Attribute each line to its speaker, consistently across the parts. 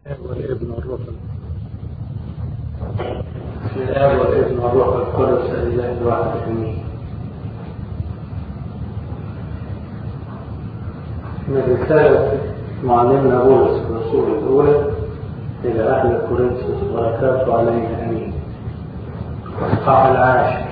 Speaker 1: والابن والروح بسم الله والابن والروح القدس الاله الواحد امين من رسالة معلمنا بولس الرسول الأولى إلى أهل كورنثوس بركاته علينا أمين الإصحاح العاشر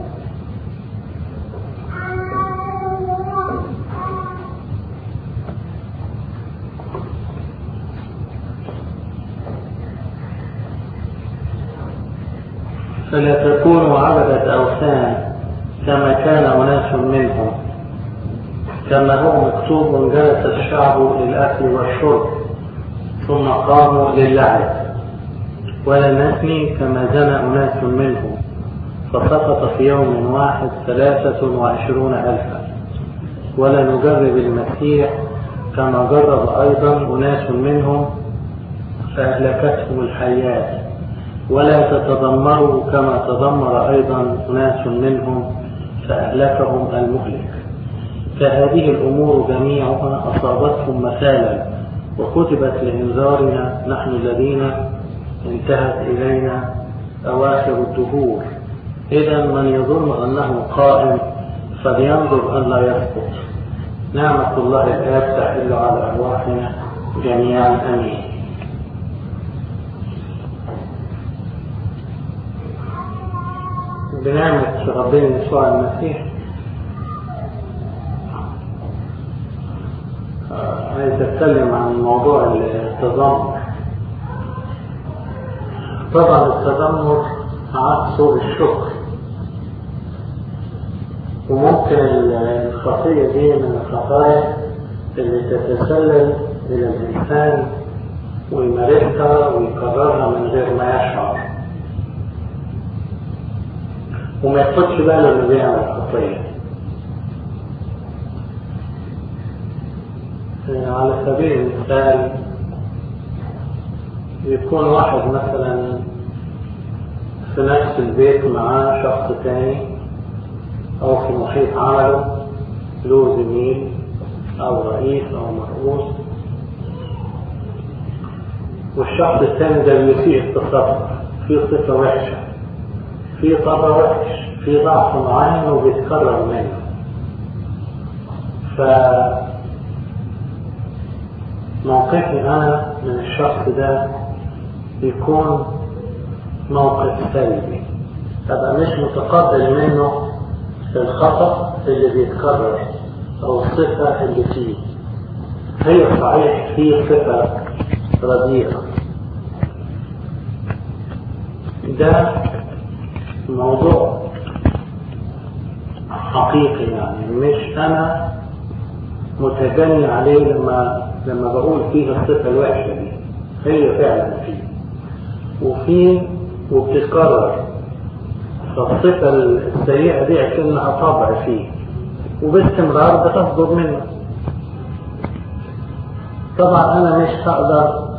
Speaker 1: فلا تكونوا عبدة أوثان كما كان أناس منهم كما هو مكتوب جلس الشعب للأكل والشرب ثم قاموا للعب ولا نثني كما زنى أناس منهم فسقط في يوم واحد ثلاثة وعشرون ألفا ولا نجرب المسيح كما جرب أيضا أناس منهم فأهلكتهم الحيات ولا تتذمروا كما تذمر أيضا أناس منهم فأهلكهم المهلك فهذه الأمور جميعها أصابتهم مثالا وكتبت لإنذارنا نحن الذين انتهت إلينا أواخر الدهور إذا من يظن أنه قائم فلينظر أن لا يسقط نعمة الله الآب تحل على أرواحنا جميعا أمين بنعمة ربنا يسوع المسيح عايز اتكلم عن موضوع التذمر طبعا التذمر عكسه الشكر وممكن الخطية دي من الخطايا اللي تتسلل إلى الإنسان ويمارسها ويكررها من غير ما يشعر وما ياخدش باله انه بيعمل خطيه على سبيل المثال يكون واحد مثلا في نفس البيت معاه شخص تاني او في محيط عمله له زميل او رئيس او مرؤوس والشخص الثاني ده بيسيء التصرف في صفة وحشة في طبع وحش في ضعف معين وبيتكرر منه ف موقفي انا من الشخص ده بيكون موقف سلبي ابقى مش متقبل منه الخطا اللي بيتكرر او الصفه اللي فيه هي صحيح فيه صفه رديئه ده موضوع حقيقي يعني مش انا متجني عليه لما لما بقول فيه الصفة الوحشة دي هي فعلا فيه وفيه وبتتكرر فالصفة السيئة دي عشانها طبع فيه وباستمرار بتصدر منه طبعا انا مش هقدر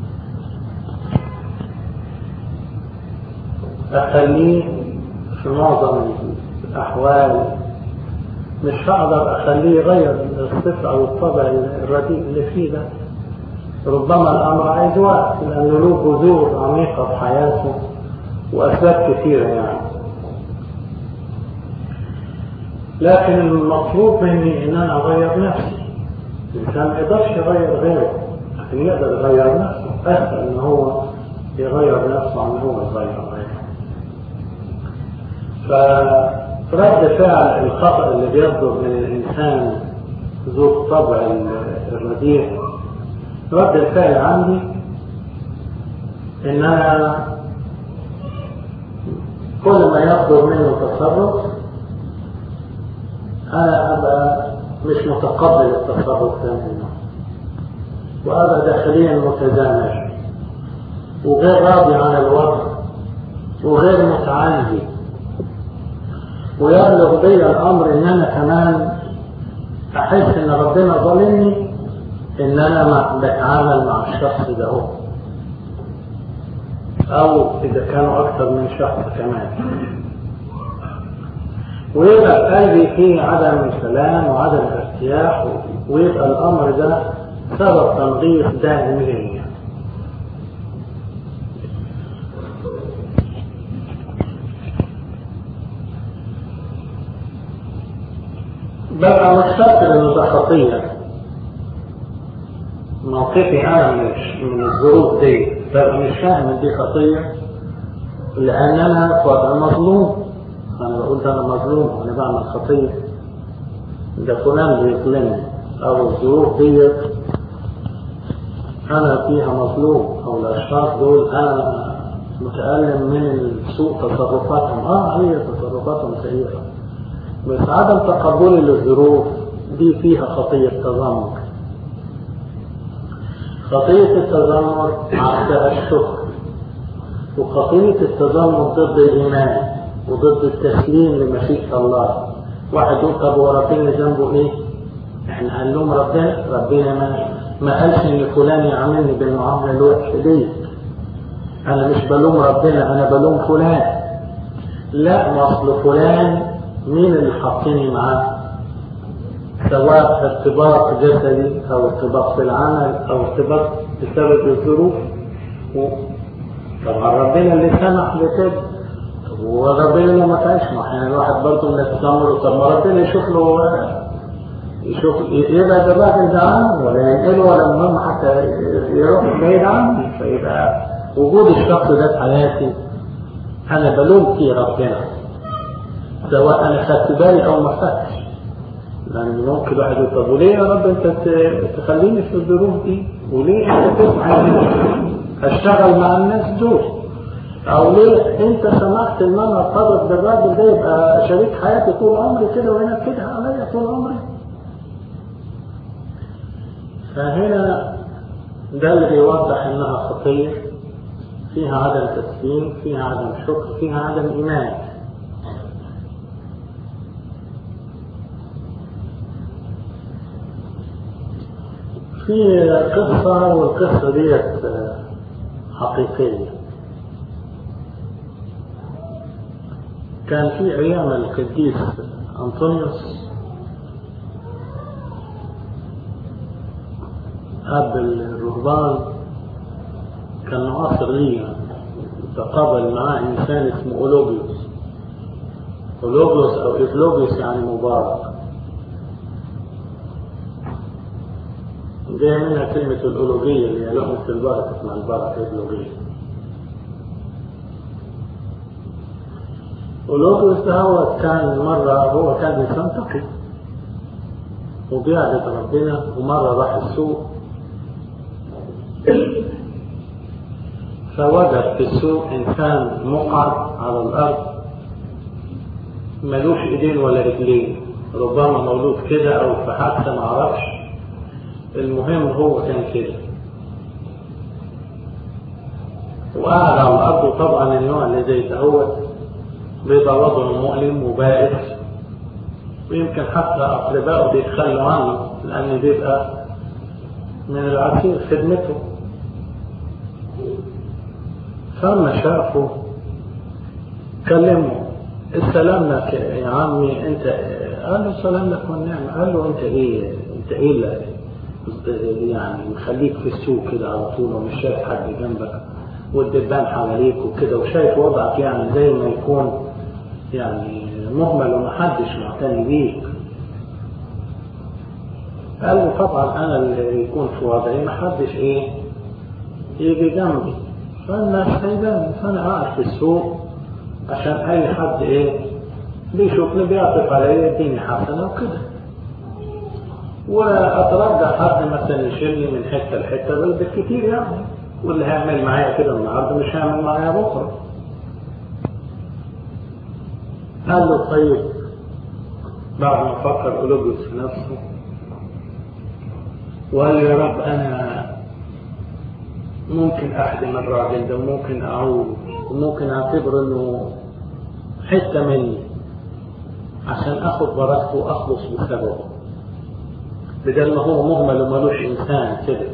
Speaker 1: اخليه في معظم الاحوال مش هقدر اخليه يغير الصفة او الطبع الرديء اللي فيه ده ربما الامر عايز وقت لانه له جذور عميقة في حياته واسباب كثيرة يعني لكن المطلوب مني ان انا اغير نفسي الانسان ما يقدرش يغير غيره لكن يقدر يغير نفسه اسهل ان هو يغير نفسه عن هو يغير غيره فرد فعل الخطأ اللي بيصدر من الإنسان ذو الطبع الرديء رد الفعل عندي إن أنا كل ما يصدر منه تصرف أنا أبقى مش متقبل التصرف ده منه وأبقى داخليا متزامج وغير راضي عن الوضع وغير متعالي ويبلغ بي الامر ان انا كمان احس ان ربنا ظالمني ان انا بتعامل مع الشخص ده هو او اذا كانوا اكثر من شخص كمان ويبقى في قلبي فيه عدم سلام وعدم ارتياح ويبقى الامر ده سبب تنغيص دائم ليا ببقى مستقر ان ده خطيه موقفي انا مش من الظروف دي ببقى مش فاهم ان دي خطيه لان انا في وضع مظلوم انا بقول ده انا مظلوم وانا بعمل خطيه ده فلان بيظلمني او الظروف ديت انا فيها مظلوم او الاشخاص دول انا متألم من سوء تصرفاتهم اه هي تصرفاتهم سيئة بس عدم تقبلي للظروف دي فيها خطية تذمر خطية التذمر عكسها الشكر وخطية التذمر ضد الإيمان وضد التسليم لمشيئة الله واحد يقول طب هو ربنا ذنبه ايه؟ احنا هنلوم ربنا ربنا ما ما قالش ان فلان يعاملني بالمعامله الوحشه دي انا مش بلوم ربنا انا بلوم فلان لا ما اصل فلان مين اللي حاطيني معاه سواء ارتباط جسدي او ارتباط في العمل او ارتباط بسبب الظروف و... طبعا ربنا اللي سمح بكده وربنا اللي ما فيهاش ما احنا الواحد برضه من التذمر طب ما ربنا يشوف له يشوف يبعد الراجل ده عنه ولا ينقله ولا المهم حتى يروح بعيد عنه فيبقى وجود الشخص ده في حياتي انا بلوم فيه ربنا سواء انا خدت بالي او ما خدتش لان ممكن واحد يقول طب وليه يا رب انت تخليني في الظروف دي وليه انت تسمح اشتغل مع الناس دول او ليه انت سمحت ان انا ارتبط بالراجل ده يبقى شريك حياتي طول عمري كده وينكدها عليا طول عمري فهنا ده اللي بيوضح انها خطيه فيها عدم تسليم فيها عدم شكر فيها عدم ايمان في قصة والقصة ديت حقيقية كان في أيام القديس أنطونيوس أب الرهبان كان معاصر لي تقابل معاه إنسان اسمه أولوبيوس أولوبيوس أو إفلوبيوس يعني مبارك جاي منها كلمة الأولوجية اللي هي لقمة البركة اسمها البركة الأولوجية أولوبيوس ده هو كان مرة هو كان إنسان تقي وبيعبد ربنا ومرة راح السوق فوجد في السوق إنسان مقعد على الأرض ملوش إيدين ولا رجلين ربما مولود كده أو في حادثة معرفش المهم هو كان كده وقعد على الأرض وطبعا النوع اللي زي ده هو بيبقى وضعه مؤلم وبائس ويمكن حتى أقربائه بيتخلوا عنه لأن بيبقى من العسير خدمته فلما شافه كلمه السلام لك يا عمي انت قال له السلام لك والنعمة قال له انت ايه انت ايه اللي يعني مخليك في السوق كده على طول ومش شايف حد جنبك والدبان حواليك وكده وشايف وضعك يعني زي ما يكون يعني مهمل ومحدش معتني بيك قال له طبعا انا اللي يكون في وضعي محدش ايه يجي جنبي فالناس سايباني فانا قاعد في السوق عشان اي حد ايه بيشوفني بيعطف علي يديني حسنه وكده واترجى حد مثلا يشيلني من حته لحته بل بالكتير يعني واللي هيعمل معايا كده النهارده مش هيعمل معايا بكره قال له طيب بعد ما فكر أولوجيوس في نفسه وقال يا رب أنا ممكن أخدم الراجل ده وممكن أعود وممكن أعتبر إنه حتة مني عشان آخد بركته وأخلص بسببه بدل ما هو مهمل ومالوش إنسان كده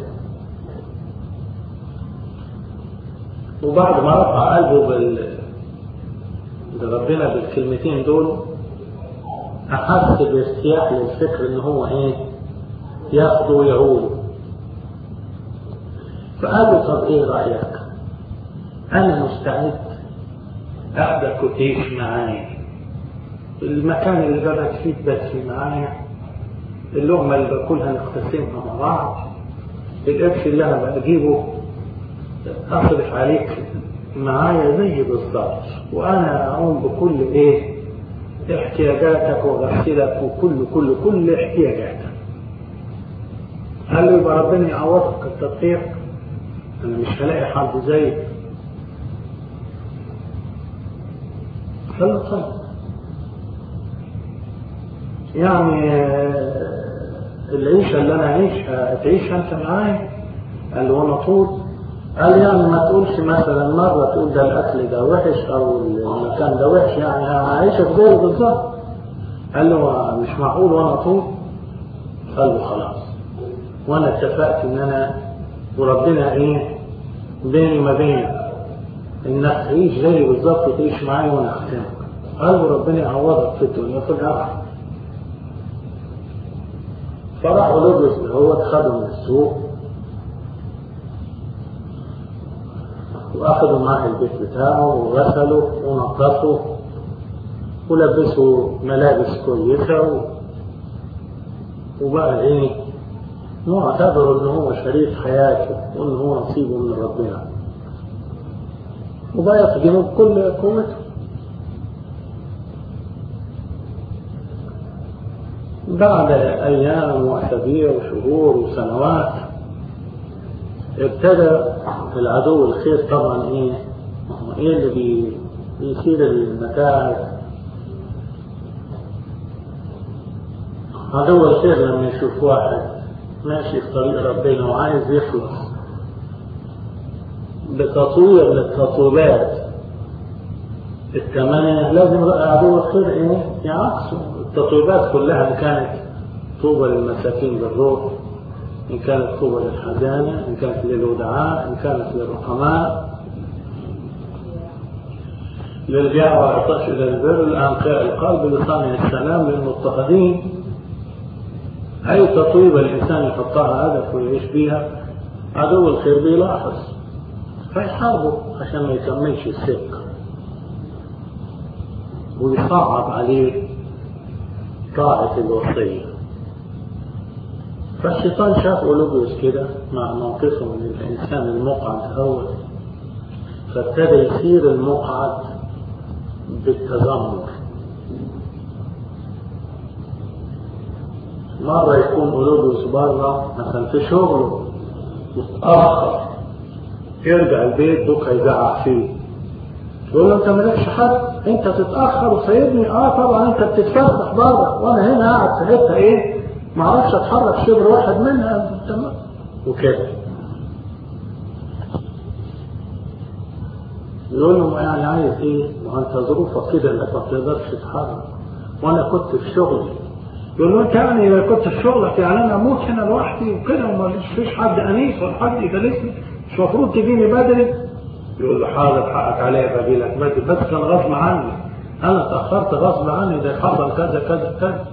Speaker 1: وبعد ما رفع قلبه بال لربنا بالكلمتين دول أحس بارتياح للفكر إن هو إيه ياخده ويعود فقال له طب إيه رأيك؟ أنا مستعد أخدك وتعيش معايا المكان اللي بدك فيه بس معايا اللقمة اللي باكلها نقتسمها مع بعض القرش اللي انا بجيبه اصرف عليك معايا زي بالظبط وانا اقوم بكل ايه احتياجاتك واغسلك وكل كل كل احتياجاتك قال له يبقى ربنا يعوضك التطبيق انا مش هلاقي حد زيك قال له طيب يعني العيشة اللي أنا أعيشها تعيشها أنت معايا قال له أنا طول قال يعني ما تقولش مثلا مرة تقول ده الأكل ده وحش أو المكان ده وحش يعني هعيشك زيه بالظبط قال له مش معقول وأنا طول قال له خلاص وأنا اتفقت إن أنا وربنا إيه بيني وما بينك إنك تعيش زي بالظبط وتعيش معايا وأنا أختمك قال له ربنا يعوضك في الدنيا وفي الآخرة فراحوا لبس هو خدوا من السوق واخدوا معاه البيت بتاعه وغسلوا ونظفوا ولبسوا ملابس كويسة وبقى ايه هو اعتبروا ان هو شريك حياته وان هو نصيبه من ربنا وبقى يخدموا بكل قوته بعد أيام وأسابيع وشهور وسنوات ابتدى العدو الخير طبعا إيه إيه اللي بي بيثير المتاعب عدو الخير لما يشوف واحد ماشي في طريق ربنا وعايز يخلص بتطوير للتطويبات الثمانية لازم عدو الخير ايه يعكسه التطويبات كلها إن كانت طوبى للمساكين بالروح إن كانت طوبى للحزانة إن كانت للودعاء إن كانت للرحماء للجاع والعطش إلى البر لأنقاء القلب لصانع السلام للمضطهدين أي تطويبة الإنسان يحطها هدف ويعيش بيها عدو الخير بيلاحظ فيحاربه عشان ما يكملش السكة ويصعب عليه طاعة الوصية فالشيطان شاف أولوبيوس كده مع موقفه من الإنسان المقعد أول فابتدى يصير المقعد بالتذمر مرة يكون أولوبيوس بره مثلا في شغله متأخر يرجع البيت دوك هيزعق فيه يقول له انت مالكش حد انت تتاخر وسايبني اه طبعا انت بتتفسح بره وانا هنا قاعد في حته ايه ما اعرفش اتحرك شبر واحد منها تمام وكده يقول له يعني عايز ايه؟ ما انت ظروفك كده انك ما بتقدرش تتحرك وانا كنت في شغلي يقول له انت يعني اذا كنت في شغلك يعني انا اموت هنا لوحدي وكده وما فيش حد انيس ولا حد يجلسني مش المفروض تجيني بدري يقول له حاضر حقك عليا باجي لك بدري بس كان غصب عني انا اتاخرت غصب عني ده حصل كذا كذا كذا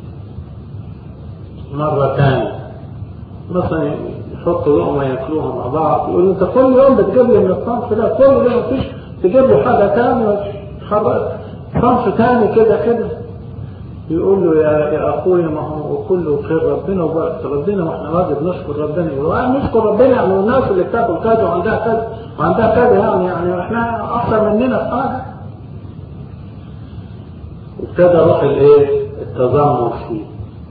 Speaker 1: مرة تانية مثلا يحطوا لقمة ياكلوها مع بعض يقول انت كل يوم بتجيب لي من الصنف ده كل يوم مفيش تجيب له حاجة تانية صنف تاني كده كده يقول له يا يا اخويا ما هو كله خير ربنا وبركة ربنا واحنا واجب نشكر ربنا يقول نشكر ربنا يعني الناس اللي بتاكل كذا وعندها كذا وعندها كذا يعني يعني احنا اكثر مننا في حاجه وابتدى روح الايه التذمر فيه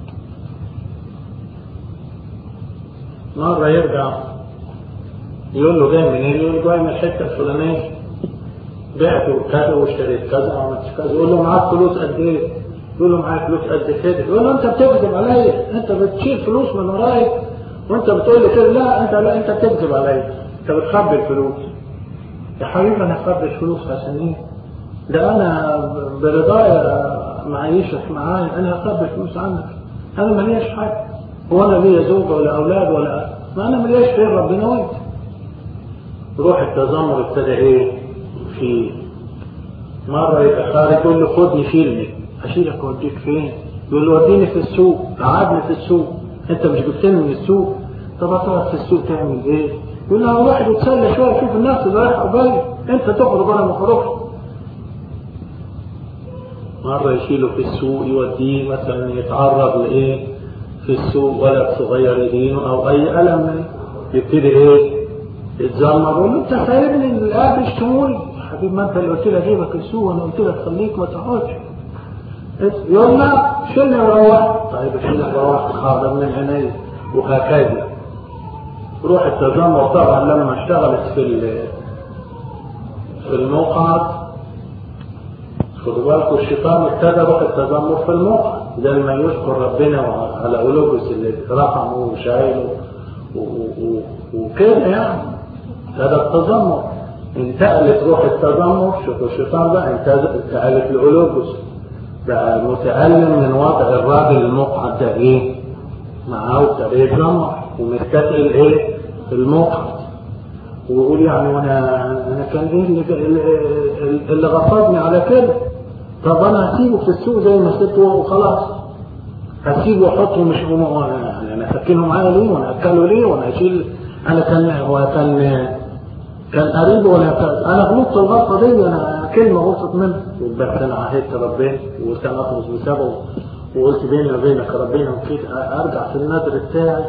Speaker 1: مرة يرجع يقول له جاي منين؟ يقول له جاي من الحتة الفلانية بعت كذا واشتريت كذا وعملت كذا يقول له معاك فلوس قد ايه؟ يقول له معاك فلوس قد كده يقول له انت بتكذب عليا انت بتشيل فلوس من ورايا وانت بتقول لي كده لا انت لا انت بتكذب عليا انت بتخبي الفلوس يا حبيبي انا اخبي الفلوس عشان ايه؟ ده انا برضايا معيشك معايا انا هخبي الفلوس عنك انا ماليش حاجه هو انا ليا زوجه ولا اولاد ولا ما انا ماليش خير ربنا وانت روح التذمر ابتدى ايه في مرة يبقى خارج يقول له خدني شيلني اشيلك واوديك فين؟ يقول له وديني في السوق قعدني في السوق انت مش جبتني من السوق طب هتقعد في السوق تعمل ايه؟ يقول له واحد يتسلى شويه يشوف الناس اللي رايحه وجايه انت تخرج وانا ما اخرجش مرة يشيله في السوق يوديه مثلا يتعرض لإيه في في السوق ولد صغير يدينه او اي الم يبتدي ايه يتذمر يقول له انت سايبني الاب يشتموني حبيبي ما انت اللي قلت لي اجيبك السوق وانا قلت لك خليك ما تقعدش يقول لا شيلني وروح طيب شيلني وروح حاضر من عيني وهكذا روح التذمر طبعا لما اشتغلت في في الموقع خدوا بالكم الشيطان ابتدى روح التذمر في الموقع زي ما يذكر ربنا على أولوجس اللي رقمه وشايله وكده يعني ابتدى التذمر انتقلت روح التذمر شوفوا الشيطان بقى انتقلت لأولوجس بقى متألم من وضع الراجل المقعد ده ايه معاه ابتدى يتذمر ومستثقل ايه المقعد ويقول يعني وانا انا كان ايه اللي, اللي غصبني على كده طب انا هسيبه في السوق زي ما سبته وخلاص هسيبه واحطه مش يعني انا اسكنه معايا ليه وانا اكله ليه وانا اشيل انا كان هو كان كان قريب وانا انا غلطت الغلطه دي انا كلمه غلطت منه بس انا عهدت ربنا وكان اخلص بسببه وقلت بيني وبينك ربنا وكيت ارجع في النذر بتاعي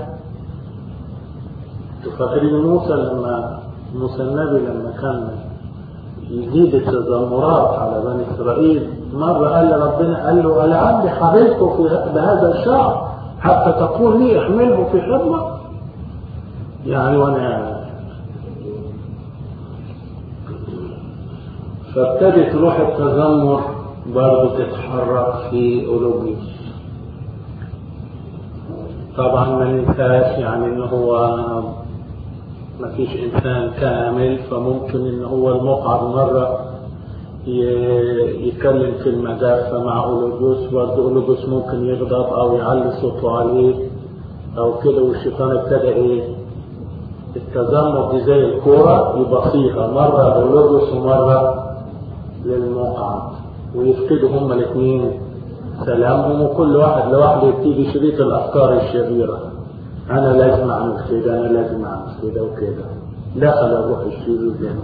Speaker 1: فاكرين موسى لما موسى النبي لما كان يزيد التذمرات على بني اسرائيل مره قال لربنا قال له لعلي حبيبته في بهذا الشعب حتى تقول لي احمله في خدمه يعني وانا فابتدت روح التذمر برضه تتحرك في قلوبنا طبعا ما ننساش يعني ان هو ما فيش انسان كامل فممكن ان هو المقعد مرة يتكلم في المجافة مع أولوجوس برضه أولوجوس ممكن يغضب أو يعلي صوته عليه أو كده والشيطان ابتدى إيه التذمر دي زي الكورة يبصيها مرة أولوجوس ومرة للمقعد ويفقدوا هما الاثنين سلامهم وكل واحد لوحده يبتدي شريط الافكار الشريره انا لازم اعمل كده انا لازم اعمل كده وكده دخل الروح الشرير هنا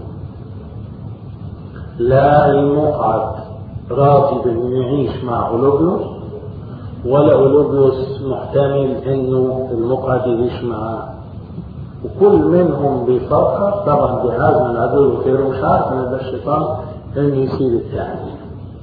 Speaker 1: لا المقعد راضي بانه يعيش مع اولوبيوس ولا اولوبيوس محتمل انه المقعد يعيش معاه وكل منهم بيفكر طبعا جهاز من عدو الخير ومش عارف ان ده الشيطان انه يصير التعليم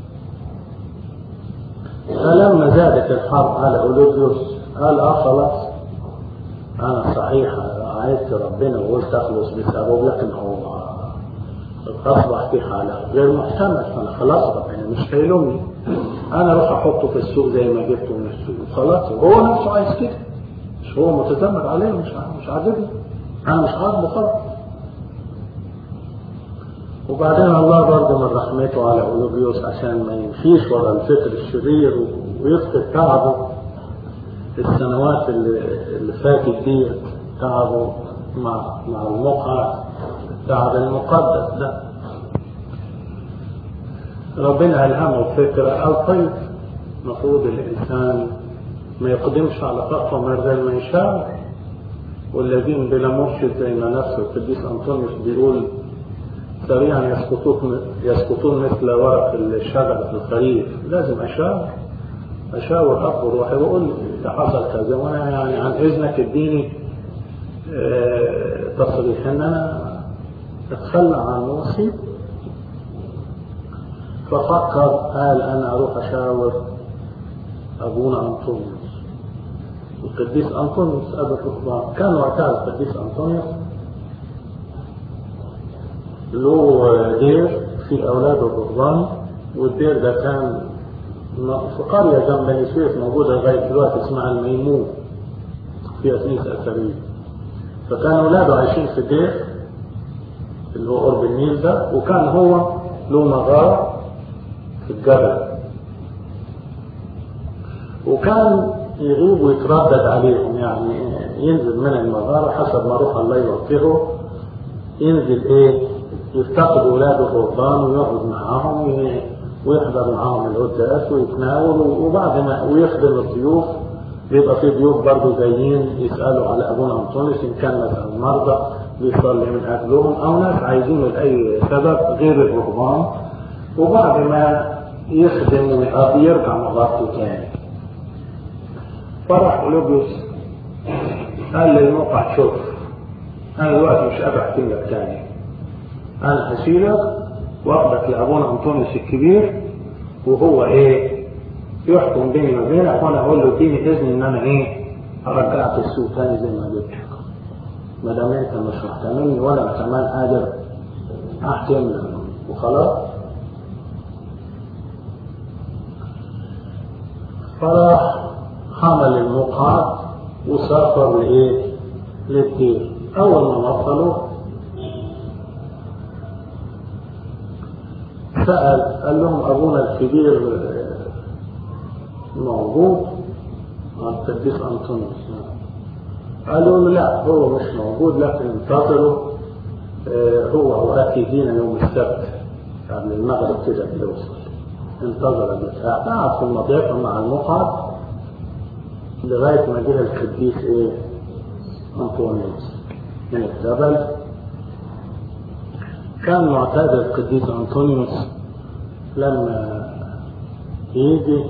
Speaker 1: فلما زادت الحرب على أولوبيوس قال اه خلاص انا صحيح عايزت ربنا وقلت اخلص بسببه لكن هو اصبح في حالة غير محتمل فانا خلاص ربنا مش هيلومني انا اروح احطه في السوق زي ما جبته من السوق خلاص هو نفسه عايز كده مش هو متذمر عليه مش مش عاجبني انا مش عاجبه خالص وبعدين الله برضه من رحمته على أولوبيوس عشان ما يمشيش ورا الفكر الشرير ويفقد تعبه السنوات اللي, اللي فاتت دي تعبه مع مع المقعد التعب المقدس ده ربنا ألهمه فكرة أو طيب المفروض الإنسان ما يقدمش على خطوة من غير ما يشاور والذين بلا مرشد زي ما نفسه القديس أنطونيوس بيقول سريعا يسقطون يسقطون مثل ورق الشجر في الخريف لازم اشاور اشاور اب روحي واقول ده حصل كذا وانا يعني عن اذنك اديني اه تصريح ان انا اتخلى عن وصي ففكر قال انا اروح اشاور ابونا انطونيوس القديس انطونيوس ابو الرهبان كان وقتها القديس انطونيوس له دير في أولاد الرهبان والدير ده كان في قرية جنب بني سويف موجودة لغاية دلوقتي اسمها الميمون فيها كنيسة أثرية فكان أولاده عايشين في الدير اللي هو قرب النيل ده وكان هو له مغارة في الجبل وكان يغيب ويتردد عليهم يعني ينزل من المغارة حسب ما روح الله يوفقه ينزل ايه يفتقد أولاد الرهبان ويقعد معاهم ويحضر معاهم القداس ويتناول وبعد ما ويخدم الضيوف بيبقى في ضيوف برضه جايين يسألوا على أبونا أنطونيوس إن كان مثلا مرضى بيصلي من أجلهم أو ناس عايزينه لأي سبب غير الرهبان وبعد ما يخدم ويرجع مغارته تاني فرح أولوبيوس قال للمقعد شوف أنا دلوقتي مش قادر أحكي لك تاني أنا هشيلك واخدك لأبونا أنطونيوس الكبير وهو إيه يحكم بيني وبينك وأنا أقول له اديني إذن إن أنا إيه أرجعك السوق تاني زي ما جبتك ما دام أنت مش محتملني ولا كمان قادر أحتملك وخلاص فراح حمل المقعد وسافر لإيه؟ للدير أول ما وصلوا سأل قال لهم أبونا الكبير موجود القديس أنطونيوس قالوا له لا هو مش موجود لكن انتظروا هو أوقات يجينا يوم السبت قبل المغرب كده بيوصل انتظر البتاع قعد في المضيفة مع المقعد لغاية ما جه القديس ايه أنطونيوس من الجبل كان معتاد القديس أنطونيوس لما يجي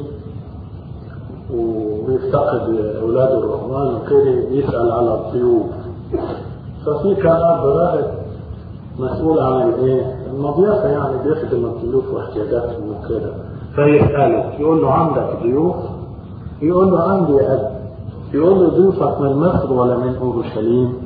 Speaker 1: ويفتقد أولاده الرهبان وكده يسأل على الضيوف ففي كان أب راهب مسؤول عن الايه؟ المضيافة يعني بيخدم الضيوف واحتياجاتهم وكده فيسأله يقول له عندك ضيوف؟ يقول له عندي يا أب يقول له ضيوفك من مصر ولا من أورشليم؟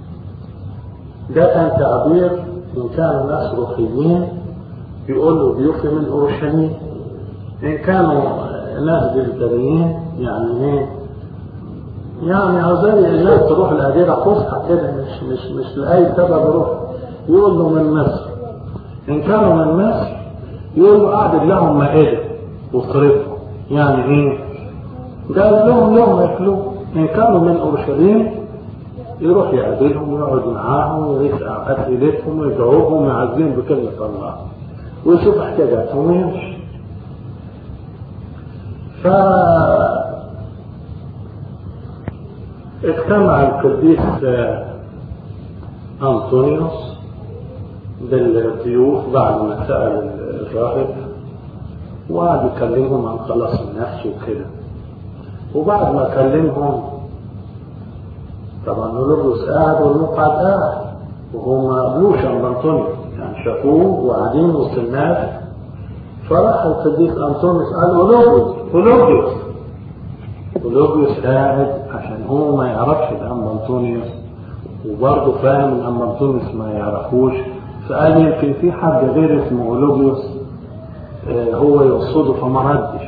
Speaker 1: ده كان تعبير إن كانوا ناس روحيين يقول له ضيوفي من أورشليم إن كانوا ناس جزدريين يعني إيه؟ يعني زي الناس تروح الأديرة فسحة كده مش مش مش لأي سبب روح يقول له من مصر إن كانوا من مصر يقول له أعدد لهم مائدة واصرفهم يعني إيه؟ قال لهم لهم ياكلوا إن كانوا من أورشليم يروح يقابلهم ويقعد معاهم ويسأل أسئلتهم ويدعوهم ويعزيهم بكلمة الله ويشوف احتياجاتهم ويمشي ف اجتمع القديس أنطونيوس بالضيوف بعد ما سأل الراهب وقعد يكلمهم عن خلاص النفس وكده وبعد ما كلمهم طبعا نوربوس قاعد والمقعد قاعد وهو ما قبلوش عند أنطونيوس يعني شافوه وقاعدين وسط الناس فراح القديس أنطونيوس قال أولوبيوس أولوبيوس أولوبيوس قاعد عشان هو ما يعرفش الأم أنطونيوس وبرضه فاهم ان اما انطونيوس ما يعرفوش فقال يمكن في حد غير اسمه اولوبيوس آه هو يقصده فما ردش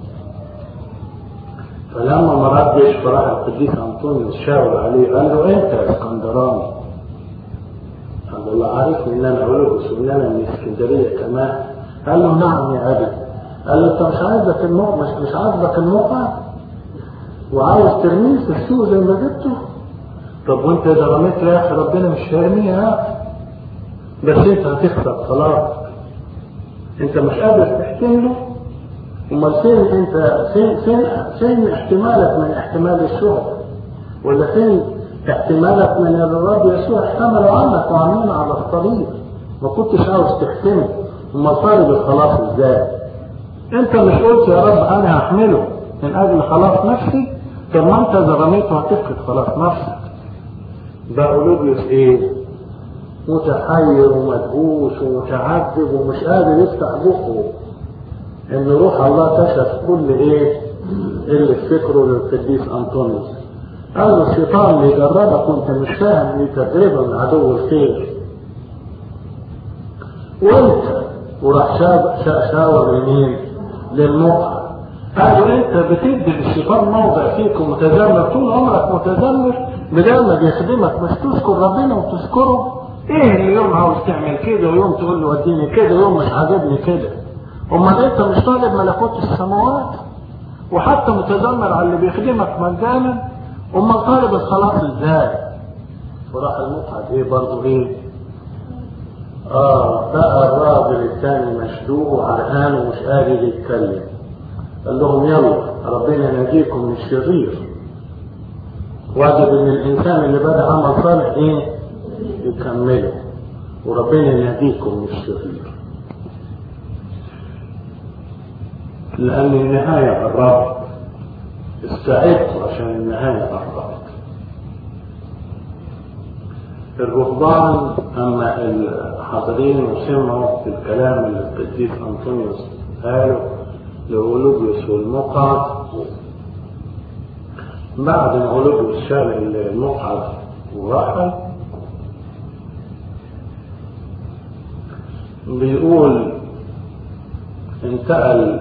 Speaker 1: فلما ما ردش فراح القديس انطونيوس شاور عليه قال له انت يا اسكندراني قال له الله عارفني ان انا اولوبيوس وان انا من اسكندريه كمان قال له نعم يا ابي قال له انت مش عايزك الموقع مش مش عاجبك الموقع وعاوز ترميه في السوق زي ما جبته طب وانت اذا رميت يا اخي ربنا مش هيرميها يا اخي بس انت هتخسر خلاص انت مش قادر تحتمله امال فين انت فين فين فين احتمالك من احتمال الشهر ولا فين احتمالك من الرب يسوع احتملوا عنك وعاملين على الطريق ما كنتش عاوز تحتمل امال طالب الخلاص ازاي انت مش قلت يا رب انا هحمله من اجل خلاص نفسي طب ما انت اذا رميته هتفقد خلاص نفسك ده أولوبيوس ايه متحير ومدهوش ومتعذب ومش قادر يفتح بقه ان روح الله كشف كل ايه اللي في فكره للقديس انطونيوس قال له الشيطان اللي يجربك وانت مش فاهم دي تجربه من عدو الخير وانت وراح شاور يمين للمخ قالوا انت بتدي للشيطان موضع فيك ومتذمر طول عمرك متذمر بدل ما بيخدمك مش تشكر ربنا وتشكره ايه اللي يوم عاوز تعمل كده ويوم تقول له وديني كده ويوم مش عاجبني كده امال انت مش طالب ملكوت السماوات وحتى متذمر على اللي بيخدمك مجانا امال طالب الخلاص ازاي وراح المقعد ايه برضه ايه اه بقى الراجل الثاني مشدوه وعرقان ومش قادر يتكلم قال لهم يلا ربنا ينجيكم من الشرير واجب ان الانسان اللي بدا عمل صالح ايه يكمله وربنا يناديكم من الشرير لان النهايه الرب استعدوا عشان النهاية قربت الرهبان أما الحاضرين وسمعوا الكلام اللي القديس أنطونيوس قاله لأولوبيوس والمقعد بعد ما أولوبيوس شال المقعد ورحل بيقول انتقل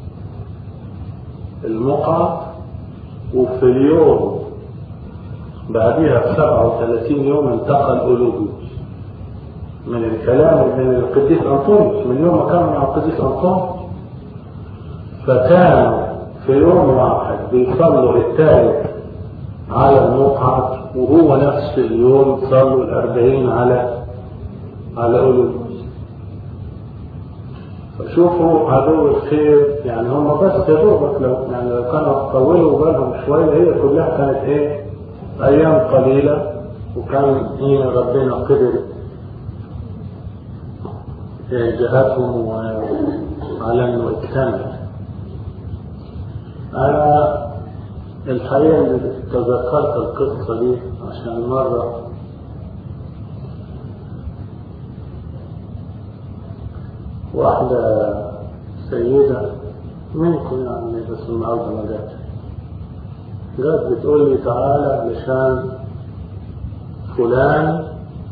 Speaker 1: المقعد وفي اليوم بعدها ب 37 يوم انتقل أولوبيوس من الكلام من القديس أنطونيوس من يوم ما كان مع القديس أنطونيوس فكانوا في يوم واحد بيصلوا الثالث على المقعد وهو نفس اليوم صلوا الأربعين على على أولوبيوس فشوفوا عدو الخير يعني هم بس يا دوبك لو يعني لو كانوا طولوا بالهم شويه هي كلها كانت ايه؟ ايام قليله وكان حين ربنا قدر جهاتهم على انه اكتمل. انا الحقيقه اللي تذكرت القصه دي عشان مره واحدة سيدة منكم يعني بس النهارده ما جاتش جات بتقول لي تعالى علشان فلان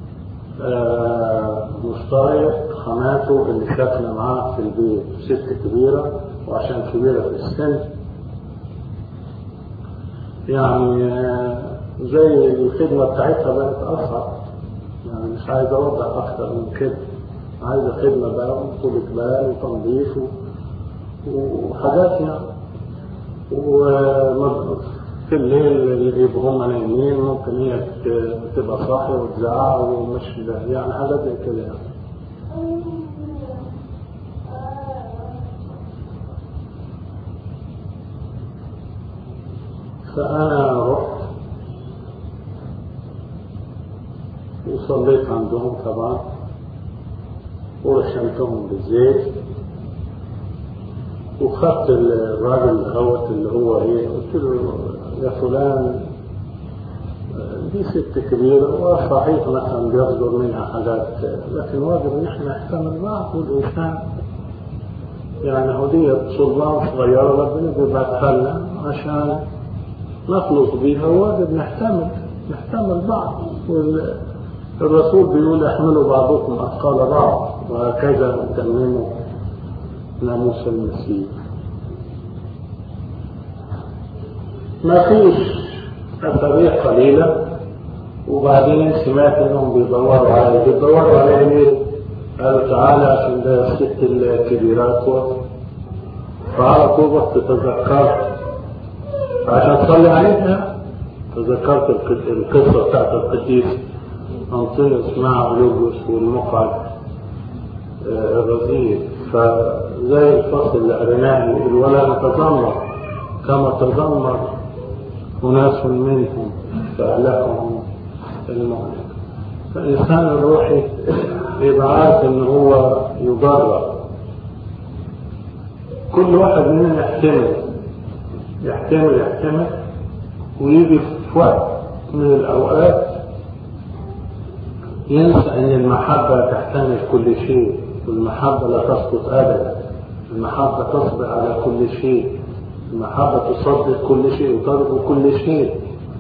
Speaker 1: آه مش طايق حماته اللي ساكنة معاه في البيت ست كبيرة وعشان كبيرة في السن يعني آه زي الخدمة بتاعتها بقت أصعب يعني مش عايز أوضح أكتر من كده عايزة خدمة بقى وطولة بال وتنظيف وحاجات يعني وفي الليل اللي يبقوا هم نايمين ممكن هي تبقى صاحية وتزعق ومش ده يعني حاجات زي كده يعني فأنا رحت وصليت عندهم طبعا ورشمتهم بالزيت وخدت الراجل دوت اللي هو ايه قلت له يا فلان دي ست كبيرة وصحيح مثلا بيصدر منها حاجات لكن واجب ان احنا نحتمل بعض والانسان يعني هو دي صلبان صغيرة ربنا بيبعتها لنا عشان نخلص بيها واجب نحتمل نحتمل بعض الرسول بيقول احملوا بعضكم اثقال بعض وهكذا تمموا ناموس المسيح ما فيش أسابيع قليلة وبعدين سمعت انهم بيدوروا على بيدوروا على مين؟ قالوا تعالى عشان ده الست الكبيرات فعلى طول رحت تذكرت عشان تصلي عليها تذكرت القصة بتاعت القديس أنطونيوس مع أولوجوس والمقعد الرزيل فزي الفصل اللي قريناه يقول ولا نتذمر كما تذمر أناس منهم فأهلكهم الموت فالإنسان الروحي يبقى عارف إن هو يجرب كل واحد مننا يحتمل يحتمل يحتمل ويجي في وقت من الأوقات ينسى أن المحبة تحتمل كل شيء والمحبة لا تسقط أبدا المحبة تصبر على كل شيء المحبة تصدق كل شيء وترضى كل شيء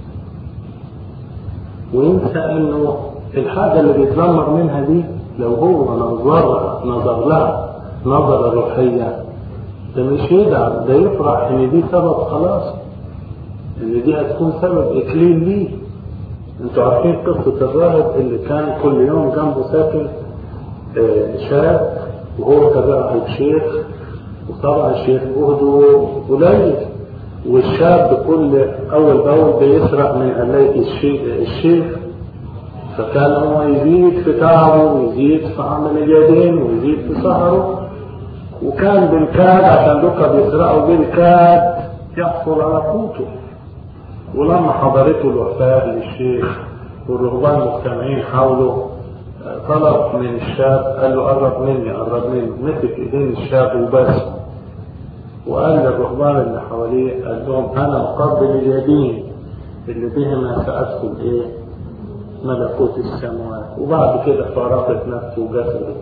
Speaker 1: وينسى انه الحاجة اللي بيتذمر منها دي لو هو نظر نظر لها نظرة روحية ده مش يدعم ده يفرح ان دي سبب خلاص ان دي هتكون سبب اكليل ليه انتوا عارفين قصة الراهب اللي كان كل يوم جنبه ساكن شاب وهو كذلك شيخ وطبعا الشيخ جهده قليل والشاب كل اول باول بيسرق من قلاية الشيخ فكان هو يزيد في تعبه ويزيد في عمل اليدين ويزيد في سهره وكان بالكاد عشان دوكا بيسرقوا بالكاد يحصل على قوته ولما حضرته الوفاة للشيخ والرهبان مجتمعين حوله طلب من الشاب قال له قرب مني قرب مني مسك ايدين الشاب وبس وقال للرهبان اللي حواليه قال لهم انا اقبل اليدين اللي بهما سادخل ايه ملكوت السماوات وبعد كده فارقت نفسه وجسده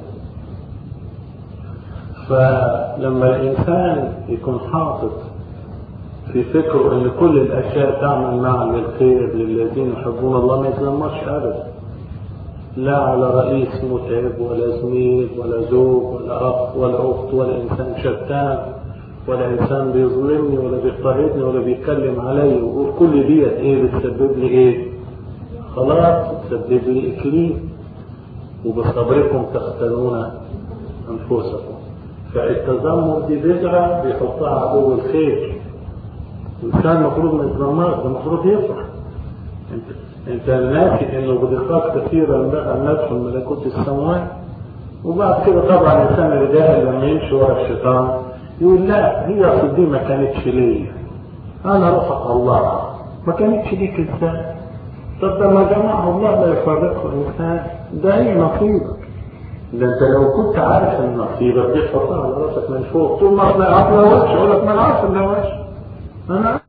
Speaker 1: فلما الانسان يكون حاطط في فكره ان كل الاشياء تعمل معا للخير للذين يحبون الله ما يتلمش ابدا لا على رئيس متعب ولا زميل ولا زوج ولا اخ ولا اخت ولا انسان شتان ولا انسان بيظلمني ولا بيضطهدني ولا بيتكلم عليا ويقول كل ديت ايه بتسبب لي ايه خلاص بتسبب لي اكليل وبصبركم تختنون انفسكم فالتذمر دي بدعه بيحطها عدو الخير الانسان المفروض ما يتذمرش ده المفروض يفرح انت انت ناسي انه بدقات كثيره بقى ندخل ملكوت السماوات وبعد كده طبعا الانسان الجاهل لما يمشي ورا الشيطان يقول لا هي اصل دي ما كانتش ليا انا رفق الله ما كانتش ليك ازاي طب ده ما جمعه الله لا يفرقه انسان ده هي نصيبك ده انت لو كنت عارف ان نصيبك دي تحطها على راسك من فوق طول ما احنا عارف وش اقول لك ما انا عارف ان وش انا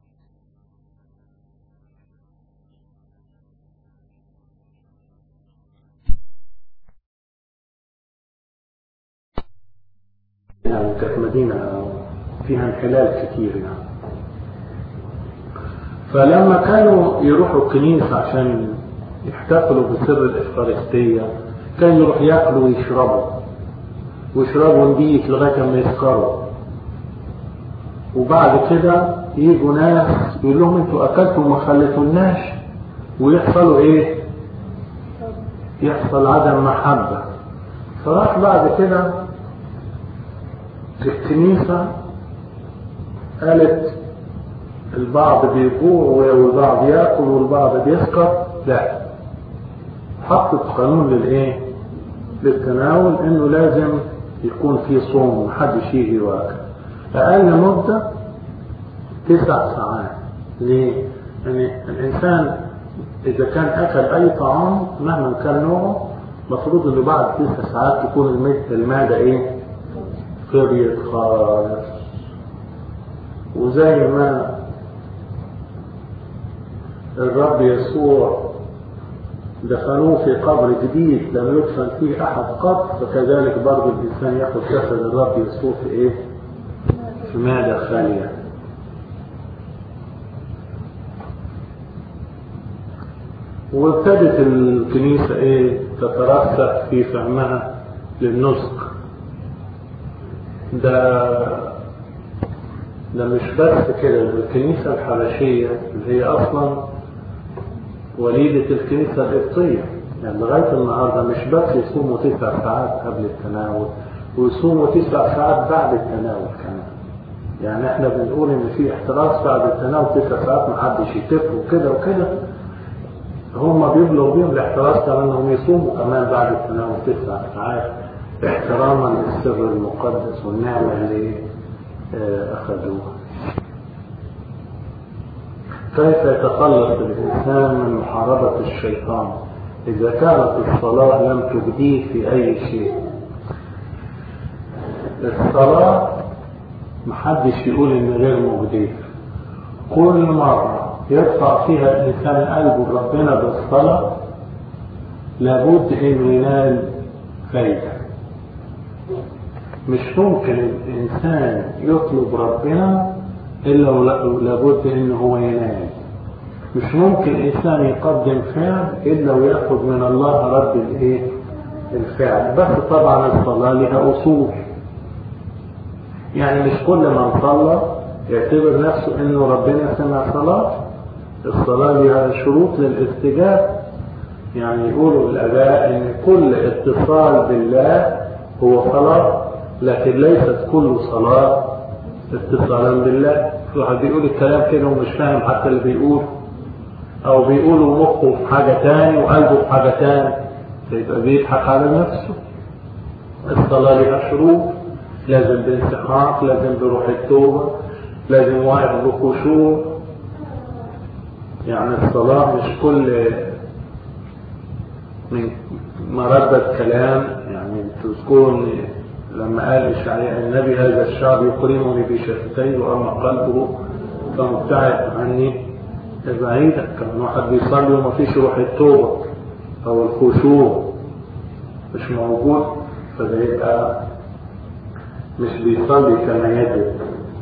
Speaker 1: يعني كانت مدينة فيها انحلال كتير يعني فلما كانوا يروحوا الكنيسة عشان يحتفلوا بسر الإفخارستية كانوا يروح ياكلوا ويشربوا ويشربوا نبيت لغاية ما يسكروا وبعد كده يجوا ناس يقول لهم انتوا اكلتوا وما خليتولناش ويحصلوا ايه؟ يحصل عدم محبة فراح بعد كده الكنيسة قالت البعض بيجوع والبعض ياكل والبعض بيسكر لا حطت قانون للايه للتناول انه لازم يكون في صوم محدش يجي واكل اقل مدة تسع ساعات ليه يعني الانسان اذا كان اكل اي طعام مهما كان نوعه المفروض انه بعد تسع ساعات تكون المعدة ايه فريت خالص وزي ما الرب يسوع دفنوه في قبر جديد لم يدفن فيه احد قط فكذلك برضه الانسان ياخذ جسد الرب يسوع في ايه؟ في معده خاليه. وابتدت الكنيسه ايه؟ تترسخ في فهمها للنسك. ده ده مش بس كده الكنيسه الحبشيه اللي هي اصلا وليدة الكنيسة القبطية يعني لغاية النهاردة مش بس يصوموا تسع ساعات قبل التناول ويصوموا تسع ساعات بعد التناول كمان يعني احنا بنقول ان في احتراس بعد التناول تسع ساعات ما حدش يتف وكده وكده هم بيبلغوا بيهم الاحتراس كمان انهم يصوموا كمان بعد التناول تسع ساعات احتراما للسر المقدس والنعمة اللي اخذوها كيف يتخلص الإنسان من محاربة الشيطان إذا كانت الصلاة لم تجديه في أي شيء الصلاة محدش يقول إن غير مجديه كل مرة يرفع فيها الإنسان قلبه لربنا بالصلاة لابد إنه ينال فايدة مش ممكن الإنسان يطلب ربنا إلا لابد إن هو ينال مش ممكن إنسان يقدم فعل إلا ويأخذ من الله رد الإيه؟ الفعل بس طبعا الصلاة لها أصول يعني مش كل من صلى يعتبر نفسه إنه ربنا سمع صلاة الصلاة لها شروط للاستجابة يعني يقولوا الآباء إن كل اتصال بالله هو صلاة لكن ليست كل صلاة اتصالا بالله واحد بيقول الكلام كده ومش فاهم حتى اللي بيقول او بيقولوا مخه في حاجة تاني وقلبه في حاجة تاني فيبقى بيضحك على نفسه الصلاة لها شروط لازم بانسحاق لازم بروح التوبة لازم واقف بخشوع يعني الصلاة مش كل من مردد كلام يعني تذكروا ان لما قال إشعياء النبي هذا الشعب يكرمني بشفتيه وأما قلبه فمبتعد عني بعيدا كان واحد بيصلي وما فيش روح التوبة أو الخشوع مش موجود فده يبقى مش بيصلي كما يجب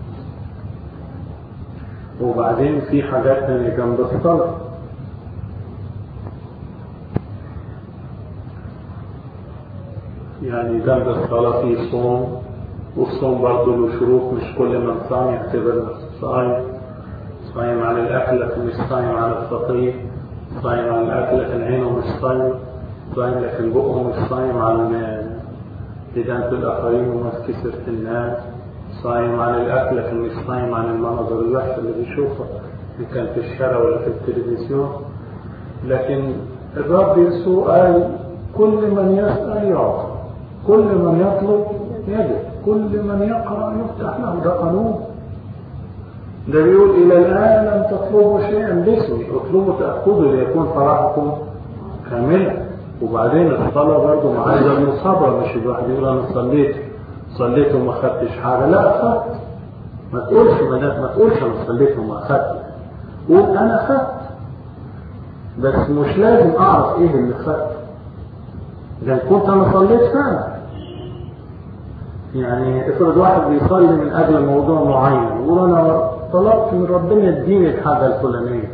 Speaker 1: وبعدين في حاجات تانية جنب الصلاة يعني جنب الصلاة في صوم والصوم برضه له شروط مش كل من صام يعتبر نفسه صايم صايم عن الأكل لكن مش صايم عن الفطير صايم عن الأكل لكن عينه مش صايم صايم لكن بقه مش صايم عن إدانة الآخرين ومسك سيرة الناس صايم عن الأكل لكن مش صايم عن المناظر الوحشة اللي بيشوفها إن كان في الشارع ولا في التلفزيون لكن الرب يسوع قال كل من يسأل يعطى كل من يطلب يجد كل من يقرأ يفتح له ده قانون ده بيقول إلى الآن لم تطلبوا شيئا باسمي اطلبوا تأخذوا ليكون فرحكم كاملا وبعدين الصلاة برضه مع عايزة المصابرة مش الواحد يقول أنا صليت صليت وما خدتش حاجة لا أخدت ما تقولش ما, ما تقولش أنا صليت وما أخدتش قول أنا أخدت بس مش لازم أعرف إيه اللي خدت إذا كنت أنا صليت فعلا يعني افرض واحد بيصلي من أجل موضوع معين يقول أنا طلبت من ربنا يديني الحاجة الفلانية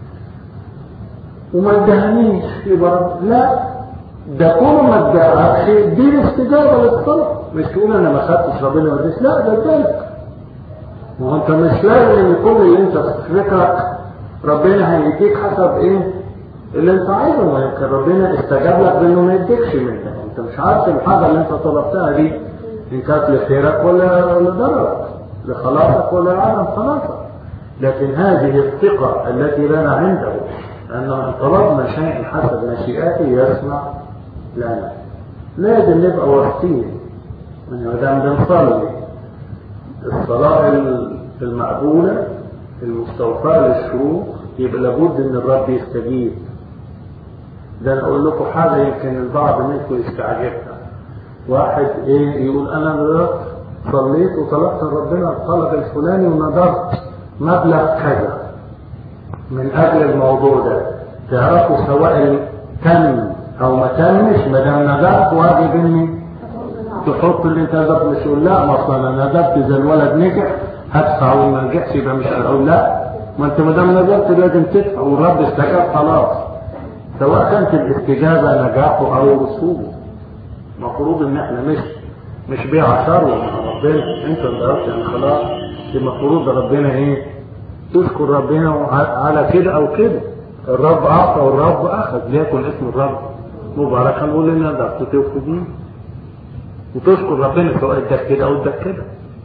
Speaker 1: وما ادهنيش يبقى لا ده كونه ما ادعكش دي الاستجابه للطلب مش تقول انا ما خدتش ربنا ما اديش لا ده ادالك ما هو انت مش لازم ان كل اللي انت في فكرك ربنا هيديك حسب ايه اللي انت عايزه ما يمكن ربنا استجاب لك بانه ما يديكش منك انت مش عارف الحاجه اللي انت طلبتها دي ان كانت لخيرك ولا لضررك لخلاصك ولا لعدم خلاصك لكن هذه الثقه التي لنا عنده أنه إن طلبنا شيء حسب مشيئته يسمع لنا لازم نبقى واثقين ما دام بنصلي الصلاة المقبولة المستوفاة للشروط يبقى لابد ان الرب يستجيب ده انا اقول لكم حاجة يمكن البعض منكم يستعجبها واحد ايه يقول انا نذرت صليت وطلبت من ربنا الطلب الفلاني ونذرت مبلغ كذا من اجل الموضوع ده تعرفوا سواء تم او ما تمش ما دام نذرت واجب اني تحط اللي انت نذرت مش يقول لا ما اصل انا نذرت اذا الولد نجح هدفع وما نجحش يبقى مش هقول لا ما انت ما دام نذرت لازم تدفع والرب استجاب خلاص سواء كانت الاستجابه نجاحه او رسوله المفروض ان احنا مش مش بيع ثروه مع ربنا انت نذرت يعني خلاص المفروض ربنا ايه تشكر ربنا على كده او كده الرب اعطى والرب اخذ ليكن اسم الرب مباركا نقول لنا ده توفي بيه وتشكر ربنا سواء اداك كده او اداك كده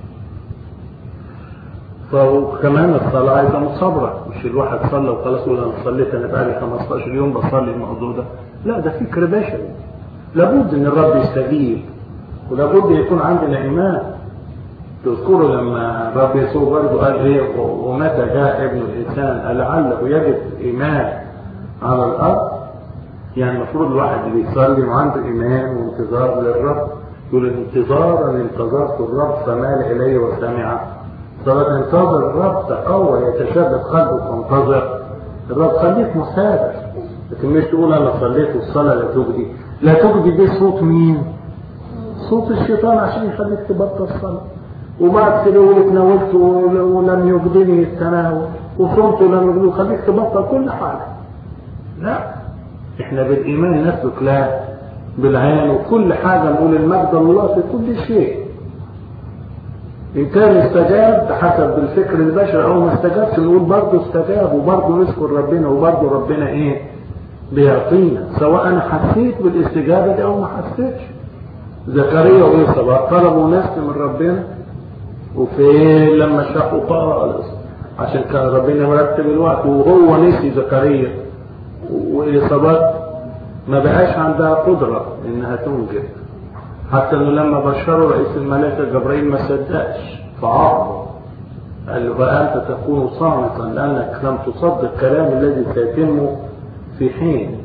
Speaker 1: فكمان الصلاة عايزة مصابرة مش الواحد صلى وخلاص يقول انا صليت انا بقالي 15 يوم بصلي الموضوع ده لا ده فكر بشري لابد ان الرب يستجيب ولابد يكون عندنا ايمان تذكروا لما الرب يسوع برضه قال ايه ومتى جاء ابن الانسان لعله يجد ايمان على الارض يعني المفروض الواحد اللي يصلي وعنده ايمان وانتظار للرب يقول انتظارا انتظرت الرب فمال الي وسمع صلاة انتظر الرب تقوى يتشدد قلبك وانتظر الرب خليك مثابر لكن مش تقول انا صليت والصلاه لا تجدي لا تجدي دي صوت مين؟ صوت الشيطان عشان يخليك تبطل صلاه وبعد كده يقول اتناولت ولم يجدني التناول وصمت ولم يجدني خليك تبطل كل حاجه لا احنا بالايمان نسلك لا بالعين وكل حاجه نقول المجد الله في كل شيء ان كان استجاب حسب الفكر البشري او ما استجابش نقول برضه استجاب وبرضه نذكر ربنا وبرضه ربنا ايه بيعطينا سواء انا حسيت بالاستجابه دي او ما حسيتش زكريا وإيصابات طلبوا نسل من ربنا وفين لما شافوا خالص عشان كان ربنا مرتب الوقت وهو نسي زكريا وإصابات ما بقاش عندها قدرة إنها تنجب حتى إنه لما بشروا رئيس الملائكة جبريل ما صدقش فعاقبه قال له بقى أنت تكون صامتا لأنك لم تصدق كلام الذي سيتم في حين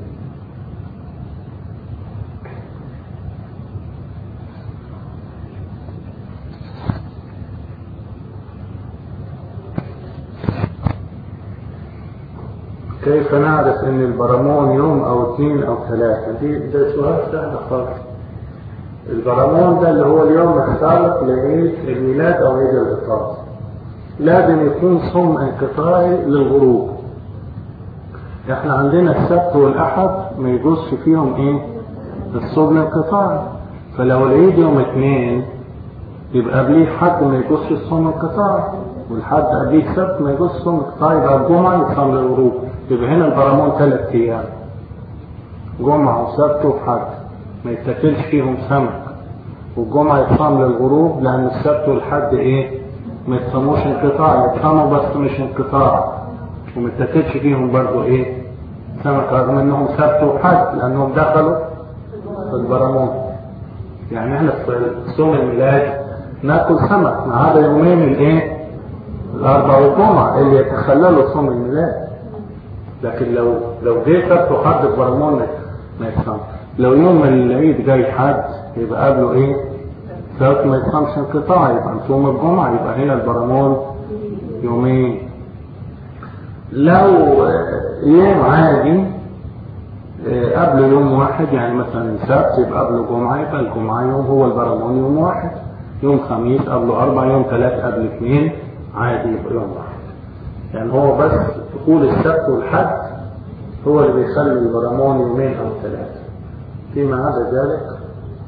Speaker 1: كيف نعرف ان البرامون يوم او اثنين او ثلاثة دي ده سؤال سهل خالص البرامون ده اللي هو اليوم السابق لعيد الميلاد او عيد الافطار لازم يكون صوم انقطاعي للغروب احنا عندنا السبت والاحد ما يجوزش فيهم ايه الصوم الانقطاعي فلو العيد يوم اثنين يبقى قبليه حد ما يجوزش الصوم الانقطاعي والحد قبليه سبت ما يجوزش الصوم الانقطاعي يبقى الجمعه يصوم للغروب يبقى هنا البرامون ثلاث ايام جمعه وسبت وحد ما يتاكلش فيهم سمك والجمعه يتصام للغروب لان السبت والحد ايه ما يتصاموش انقطاع يتصاموا بس مش انقطاع وما يتاكلش فيهم برضو ايه سمك رغم انهم سبت وحد لانهم دخلوا في البرامون يعني احنا في صوم الميلاد ناكل سمك ما عدا يومين الايه الاربع والجمعه اللي يتخللوا صوم الميلاد لكن لو لو جه سبت وحد البرامون ما يتصامش لو يوم العيد جاي حد يبقى قبله ايه سبت ما يتصامش انقطاع يبقى صوم الجمعه يبقى هنا البرامون يومين لو يوم عادي قبل يوم واحد يعني مثلا السبت يبقى قبله جمعة يبقى الجمعة يوم هو البرامون يوم واحد يوم خميس قبله أربع يوم ثلاث قبل اثنين عادي يبقى يوم واحد يعني هو بس تقول السبت والحد هو اللي بيخلي البرامون يومين أو ثلاثة فيما عدا ذلك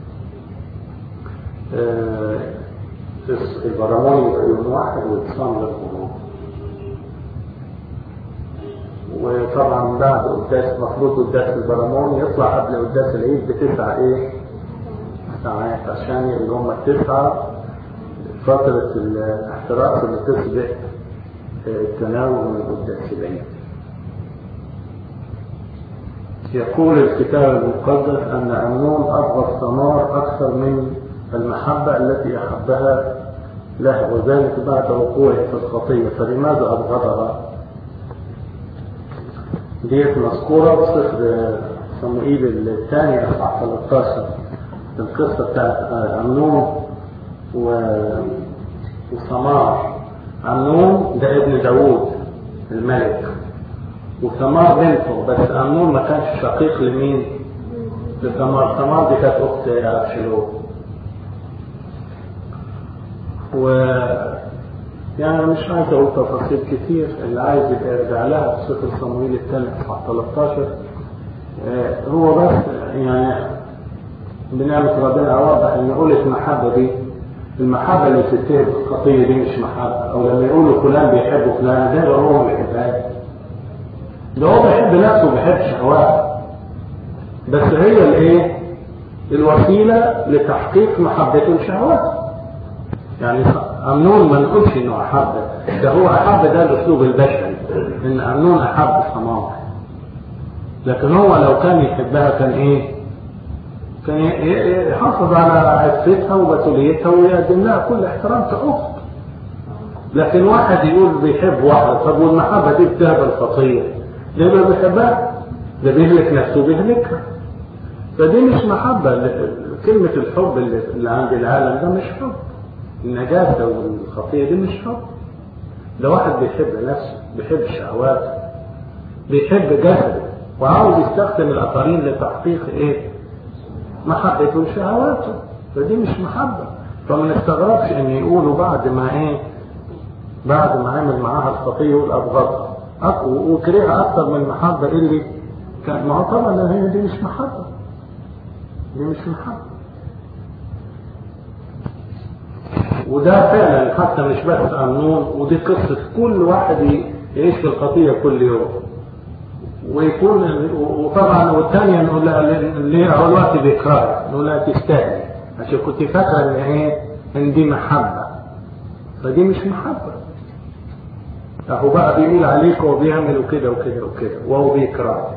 Speaker 1: آه البرامون يبقى يوم واحد ويتصام للغروب وطبعا بعد قداس المفروض قداس البرامون يطلع قبل قداس العيد بتسع ايه ساعات عشان اللي هم التسعة فترة الاحتراق اللي تسبق التناول من قداس العيد يقول الكتاب المقدس أن أمنون أبغض ثمار أكثر من المحبة التي أحبها له وذلك بعد وقوعه في الخطية فلماذا أبغضها؟ ديت مذكورة في سفر صموئيل الثاني أصحاح 13 القصة بتاعت أمنون و... وثمار أمنون ده ابن داوود الملك وثمار بنته بس أمنون ما كانش شقيق لمين؟ لثمار ثمار دي كانت أخت أبشلوم و يعني مش عايز اقول تفاصيل كتير اللي عايز يبقى يرجع لها في سفر صمويل الثاني اصحاح 13 آه هو بس يعني بنعمة ربنا اوضح ان نقول المحبة دي المحبة اللي بتتهم الخطية دي مش محبة او لما يقولوا فلان بيحب فلان ده هو ما بيحبهاش ده هو بيحب نفسه وبيحب شهواته بس هي الايه الوسيلة لتحقيق محبته لشهواته يعني أمنون ما نقولش إنه أحب ده هو أحب ده الأسلوب البشري إن أمنون أحب ثمار لكن هو لو كان يحبها كان إيه؟ كان يحافظ على عفتها وبتوليتها ويقدم لها كل احترام كأخت لكن واحد يقول بيحب واحدة طب والمحبة دي بتهب الخطية ليه ما بيحبها؟ ده بيهلك نفسه بيهلكها فدي مش محبة كلمة الحب اللي عند العالم ده مش حب النجاسة والخطية دي مش حب ده واحد بيحب نفسه بيحب شهواته بيحب جسده وعاوز يستخدم الآخرين لتحقيق إيه؟ محبته وشهواته فدي مش محبة فما نستغربش إن يقولوا بعد ما إيه؟ بعد ما عمل معاها الخطية يقول أبغضها وكرهها أكثر من المحبة اللي كان ما هو طبعا هي دي مش محبة دي مش محبة وده فعلا حتى مش بس أمنون ودي قصة كل واحد يعيش في الخطية كل يوم ويكون وطبعا والثانية نقول لها ليه هو الوقت بيكرهك نقول لها تستاهل عشان كنت فاكرة ان ايه ان دي محبة فدي مش محبة اهو بقى بيقول عليك وبيعمل وكده وكده وكده وهو بيكرهك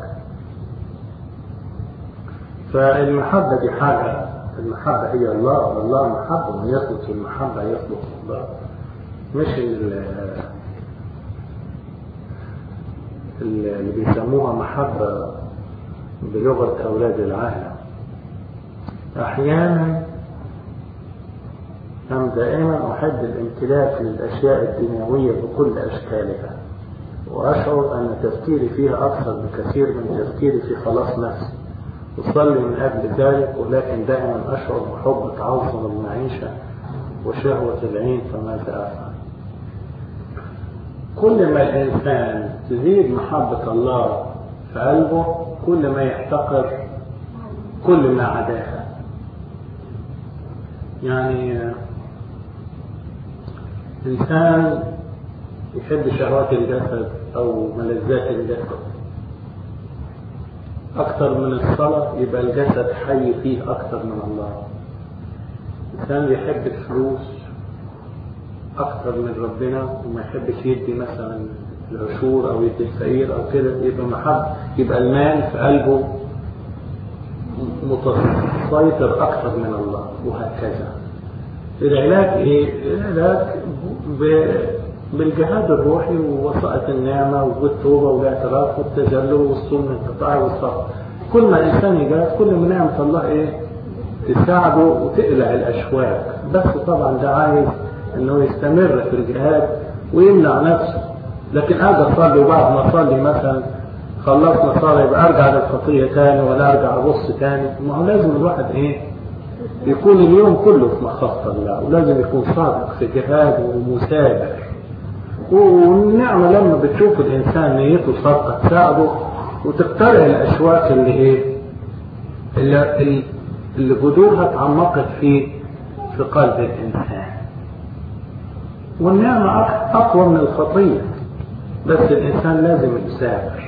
Speaker 1: فالمحبة دي حاجة المحبة هي الله والله محبة من يثبت في المحبة يثبت في الله مش اللي بيسموها محبة بلغة أولاد العالم أحيانا أنا دائما أحب الامتلاك للأشياء الدنيوية بكل أشكالها وأشعر أن تفكيري فيها أكثر بكثير من تفكيري في خلاص نفسي أصلي من أجل ذلك ولكن دائما أشعر بحب تعظم المعيشة وشهوة العين فماذا أفعل كل ما الإنسان تزيد محبة الله في قلبه كل ما يحتقر كل ما عداها يعني إنسان يحب شهوات الجسد أو ملذات الجسد أكثر من الصلاة يبقى الجسد حي فيه أكثر من الله إنسان يحب الفلوس أكثر من ربنا وما يحبش يدي مثلا العشور أو يدي الفقير أو كده يبقى محب يبقى المال في قلبه متسيطر أكثر من الله وهكذا العلاج إيه؟ العلاج بالجهاد الروحي ووسائط النعمة والتوبة والاعتراف والتجلل والصوم الانقطاع والصبر كل ما الإنسان يجاهد كل ما نعمة الله إيه تساعده وتقلع الأشواك بس طبعا ده عايز إنه يستمر في الجهاد ويمنع نفسه لكن أجي أصلي وبعد ما أصلي مثلا خلصنا صلاة يبقى أرجع للخطية تاني ولا أرجع أبص تاني ما هو لازم الواحد إيه يكون اليوم كله في مخافة الله ولازم يكون صادق في جهاده ومثابر والنعمة لما بتشوف الإنسان نيته صادقة تساعده وتقتلع الأشواك اللي إيه اللي, اللي جذورها اتعمقت في في قلب الإنسان والنعمة أقوى من الخطية بس الإنسان لازم يسافر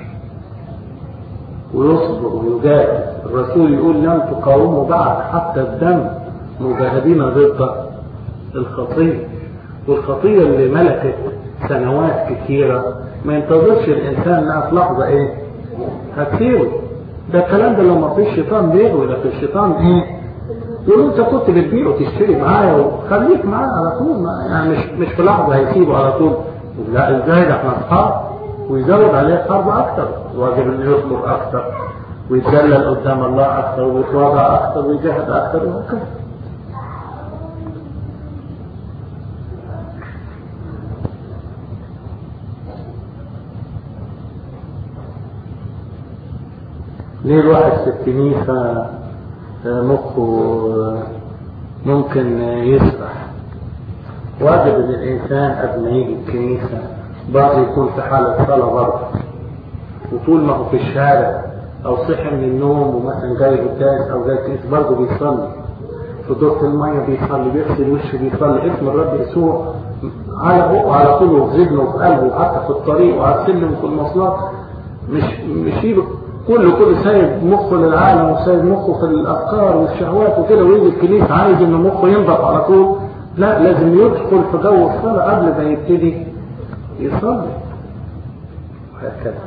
Speaker 1: ويصبر ويجاهد الرسول يقول لن تقاوموا بعد حتى الدم مجاهدين ضد الخطية والخطية اللي ملكت سنوات كثيرة ما ينتظرش الإنسان انها في لحظة إيه هتسيبه ده الكلام ده لما في الشيطان بيغوي لكن الشيطان إيه يقول انت كنت بتبيع وتشتري معايا وخليك معايا على طول يعني مش مش في لحظة هيسيبه على طول لا ازاي ده احنا اصحاب ويزود عليه حرب اكتر واجب انه يصبر اكتر ويتذلل قدام الله اكتر ويتواضع اكتر ويجاهد اكتر وهكذا ليه الواحد في الكنيسة مخه ممكن يسرح واجب ان الانسان قبل ما يجي الكنيسة برضه يكون في حالة صلاة برضه وطول ما هو في الشارع او صحي من النوم ومثلا جاي قداس او جاي الكنيسة برضه بيصلي في دورة المية بيصلي بيغسل وشه بيصلي اسم الرب يسوع على بقه على طول وفي ذهنه وفي قلبه وحتى في الطريق وعلى السلم في المواصلات مش مش يبقى كله كله سايب مخه للعالم وسايب مخه في الافكار والشهوات وكده ويجي الكنيسه عايز ان مخه ينضف على طول لا لازم يدخل في جو الصلاه قبل ما يبتدي يصلي وهكذا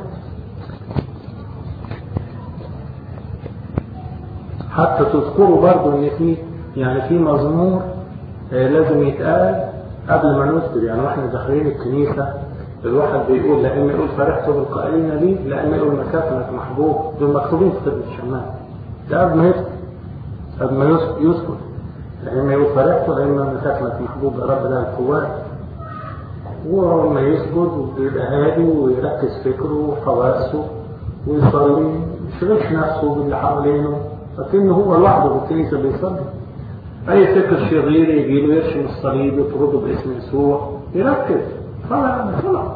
Speaker 1: حتى تذكروا برضو ان في يعني في مزمور لازم يتقال قبل ما ندخل يعني واحنا داخلين الكنيسه الواحد بيقول لا اما يقول فرحت بالقائلين لي لا اما يقول مساكنك محبوب دول مكتوبين في كتاب الشمال ده قبل ما يدخل قبل ما يسكت لا اما يقول فرحت لا اما مساكنك محبوب يا رب ده القوات ولما يسجد ويبقى هادي ويركز فكره وحواسه ويصلي ما يشغلش نفسه باللي حوالينه لكنه هو لوحده في الكنيسه بيصلي اي فكر شرير يجي له يرشم الصليب يطرده باسم يسوع يركز صلاة صلاة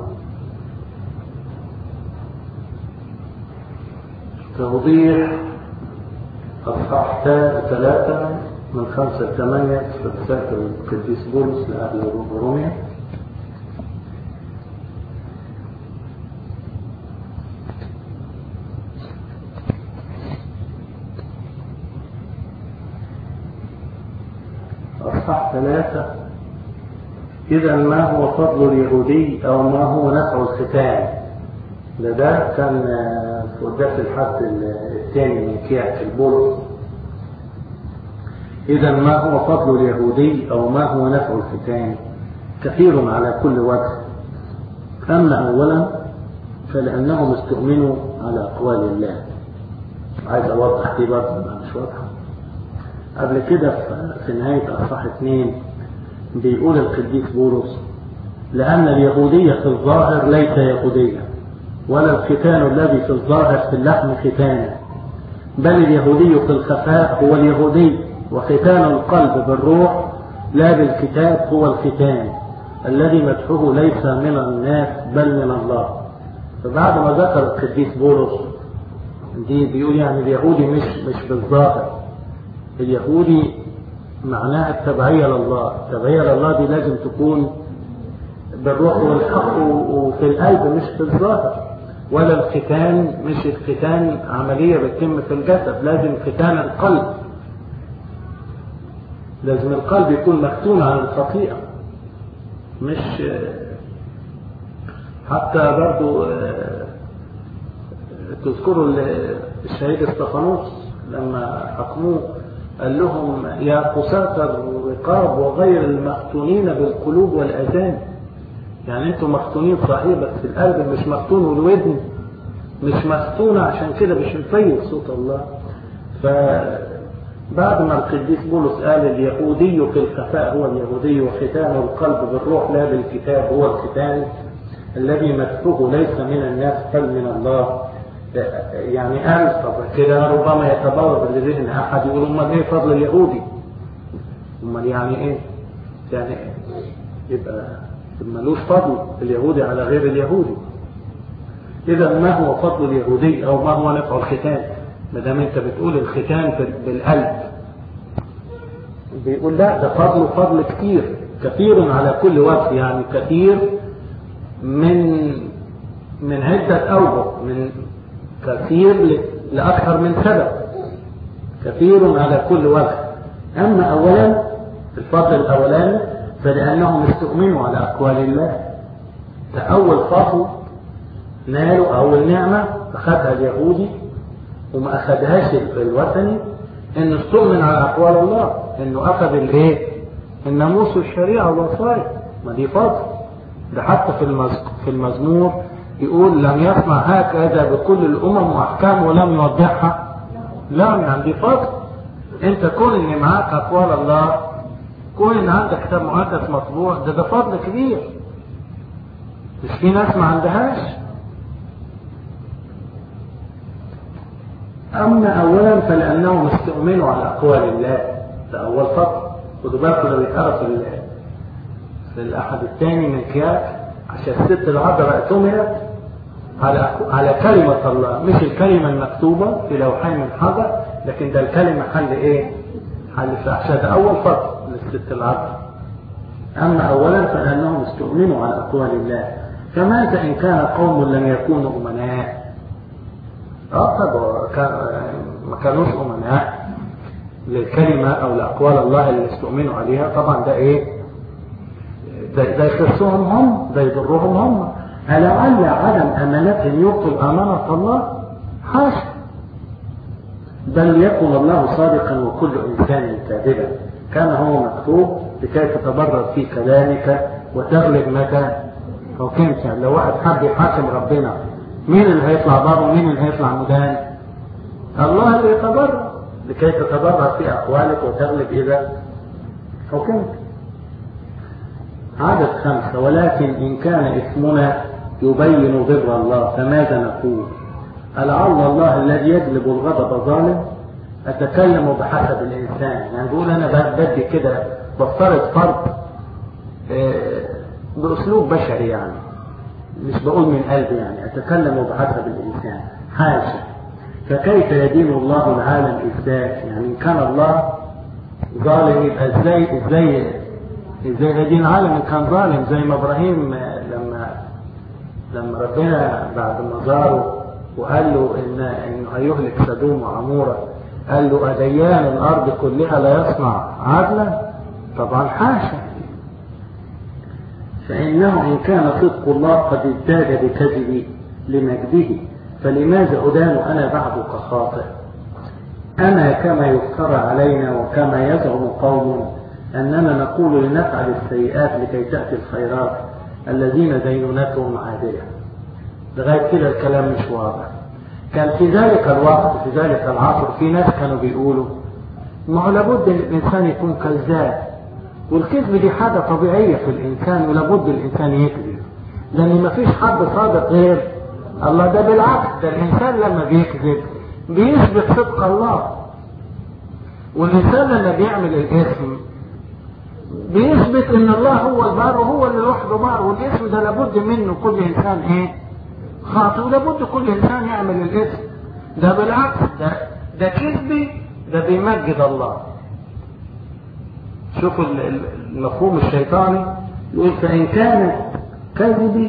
Speaker 1: توضيح أصحاح ثلاثة من خمسة لثمانية في رسالة القديس بولس لأهل روميا أصحاح ثلاثة إذا ما هو فضل اليهودي أو ما هو نفع الختان ده ده كان في قداس الحد الثاني من كيعة البولس إذا ما هو فضل اليهودي أو ما هو نفع الختان كثير على كل وجه أما أولا فلأنهم استؤمنوا على أقوال الله عايز أوضح دي برضه مش واضحة قبل كده في نهاية أصحاح اثنين بيقول القديس بولس لأن اليهودية في الظاهر ليس يهودية ولا الختان الذي في الظاهر في اللحم ختان بل اليهودي في الخفاء هو اليهودي وختان القلب بالروح لا بالكتاب هو الختان الذي مدحه ليس من الناس بل من الله فبعد ما ذكر القديس بولس دي بيقول يعني اليهودي مش مش بالظاهر اليهودي معناها التبعية لله التبعية لله دي لازم تكون بالروح والحق وفي القلب مش في الظاهر ولا الختان مش الختان عملية بتتم في الجسد لازم ختان القلب لازم القلب يكون مختون عن الخطيئة مش حتى برضو تذكروا الشهيد استفانوس لما حكموه قال لهم يا قساة الرقاب وغير المختونين بالقلوب والأذان يعني انتم مختونين صحيح بس القلب مش مختون والودن مش مختونة عشان كده مش مفيد صوت الله فبعد ما القديس بولس قال اليهودي في الخفاء هو اليهودي وختان القلب بالروح لا بالكتاب هو الختان الذي مدحه ليس من الناس بل من الله يعني قال طب كده ربما يتبرر لذهن احد يقول امال ايه فضل اليهودي امال يعني ايه يعني يبقى ملوش فضل اليهودي على غير اليهودي اذا ما هو فضل اليهودي او ما هو نفع الختان ما دام انت بتقول الختان بالقلب بيقول لا ده فضل فضل كتير كثير على كل وجه يعني كثير من من عدة أوجه من كثير لأكثر من سبب كثير على كل وجه أما أولا الفضل الأولاني فلأنهم استؤمنوا على أقوال الله فأول فضل نالوا أول نعمة أخذها اليهودي وما أخذهاش الوثني إنه استؤمن على أقوال الله إنه أخذ الإيه؟ الناموس والشريعة والوصايا ما دي فضل ده حتى في في المزمور يقول لم يصنع هكذا بكل الامم واحكام ولم يوضحها لا يعني دي فضل انت كون ان معاك اقوال الله كون ان عندك كتاب مقدس مطبوع ده ده فضل كبير مش في ناس ما عندهاش اما اولا فلانهم استؤمنوا على اقوال الله ده اول فضل خدوا بالكم ده بيتقرا في في الاحد الثاني من كياك عشان الست العذراء اؤتمنت على على كلمة الله مش الكلمة المكتوبة في لوحين من حجر لكن ده الكلمة حل ايه؟ حل في عشان ده أول فضل للست العذراء أما أولا فلأنهم استؤمنوا على أقوال الله فماذا إن كان قوم لم يكونوا أمناء؟ اه طب ما كانوش أمناء للكلمة أو لأقوال الله اللي استؤمنوا عليها طبعا ده إيه؟ ده, ده يخصهم هم ده يضرهم هم فلعل عدم امانتهم يبطل امانه الله حاشا بل يكن الله صادقا وكل انسان كاذبا كان هو مكتوب لكي تتبرر في كلامك وتغلب متى حكمت لو واحد حب يحاكم ربنا مين اللي هيطلع بره ومين اللي هيطلع مدان الله اللي يتبرر لكي تتبرر في اقوالك وتغلب اذا حكمت عدد خمسة ولكن إن كان اسمنا يبين بر الله فماذا نقول لعل الله الذي يجلب الغضب ظالم أتكلم بحسب الإنسان يعني بقول أنا بدي كده بفترض فرض بأسلوب بشري يعني مش بقول من قلبي يعني أتكلم بحسب الإنسان حاشا فكيف يدين الله العالم إزاي يعني إن كان الله ظالم يبقى إزاي إزاي إزاي يدين العالم إن كان ظالم زي ما إبراهيم لما لما ربنا بعد ما زاره وقال له إن إنه هيهلك سدوم وعمورة قال له أديان الأرض كلها لا يصنع عدلا طبعا حاشا فإنه إن كان صدق الله قد ازداد بكذبي لمجده فلماذا أدان أنا بعد كخاطئ أما كما يفترى علينا وكما يزعم قوم أننا نقول لنفعل السيئات لكي تأتي الخيرات الذين دينونتهم عادلة لغاية كده الكلام مش واضح كان في ذلك الوقت في ذلك العصر في ناس كانوا بيقولوا ما هو لابد ان الانسان يكون كذاب والكذب دي حاجه طبيعيه في الانسان ولابد الانسان يكذب لان ما فيش حد صادق غير الله ده بالعكس ده الانسان لما بيكذب بيثبت صدق الله والانسان لما بيعمل الاسم بيثبت ان الله هو البار وهو اللي لوحده بار والاسم ده لابد منه كل انسان ايه خاطئ ولابد كل انسان يعمل الاسم ده بالعكس ده ده كذبي ده بيمجد الله شوفوا المفهوم الشيطاني يقول فان كان كذبي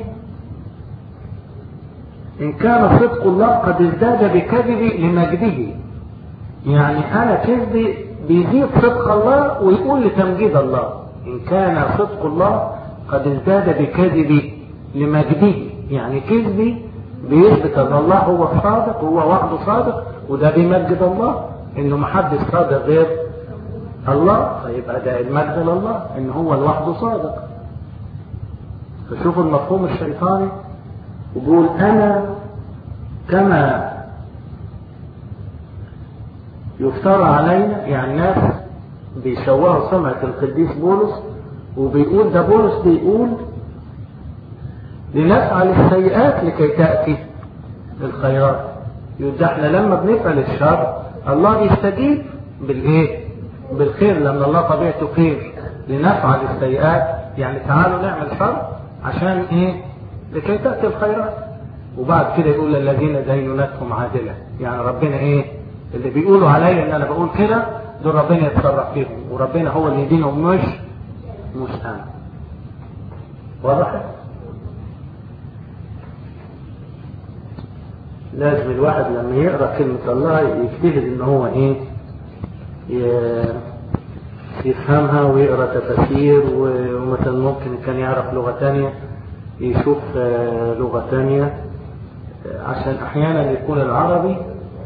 Speaker 1: ان كان صدق الله قد ازداد بكذبي لمجده يعني انا كذبي بيزيد صدق الله ويقول لتمجيد الله إن كان صدق الله قد ازداد بكذبي لمجده يعني كذبي بيثبت أن الله هو الصادق هو وحده صادق وده بيمجد الله إنه محدش صادق غير الله فيبقى ده المجد لله إن هو لوحده صادق فشوفوا المفهوم الشيطاني يقول أنا كما يفترى علينا يعني ناس بيشوهوا سمعة القديس بولس وبيقول ده بولس بيقول لنفعل السيئات لكي تأتي الخيرات يقول ده احنا لما بنفعل الشر الله بيستجيب بالايه بالخير لان الله طبيعته خير لنفعل السيئات يعني تعالوا نعمل شر عشان ايه لكي تأتي الخيرات وبعد كده يقول الذين دينونتهم عادلة يعني ربنا ايه اللي بيقولوا عليا ان انا بقول كده دول ربنا يتصرف فيهم وربنا هو اللي يدينهم مش مش انا واضح لازم الواحد لما يقرا كلمة الله يجتهد ان هو ايه يفهمها ويقرا تفاسير ومثلا ممكن كان يعرف لغة تانية يشوف لغة تانية عشان احيانا يكون العربي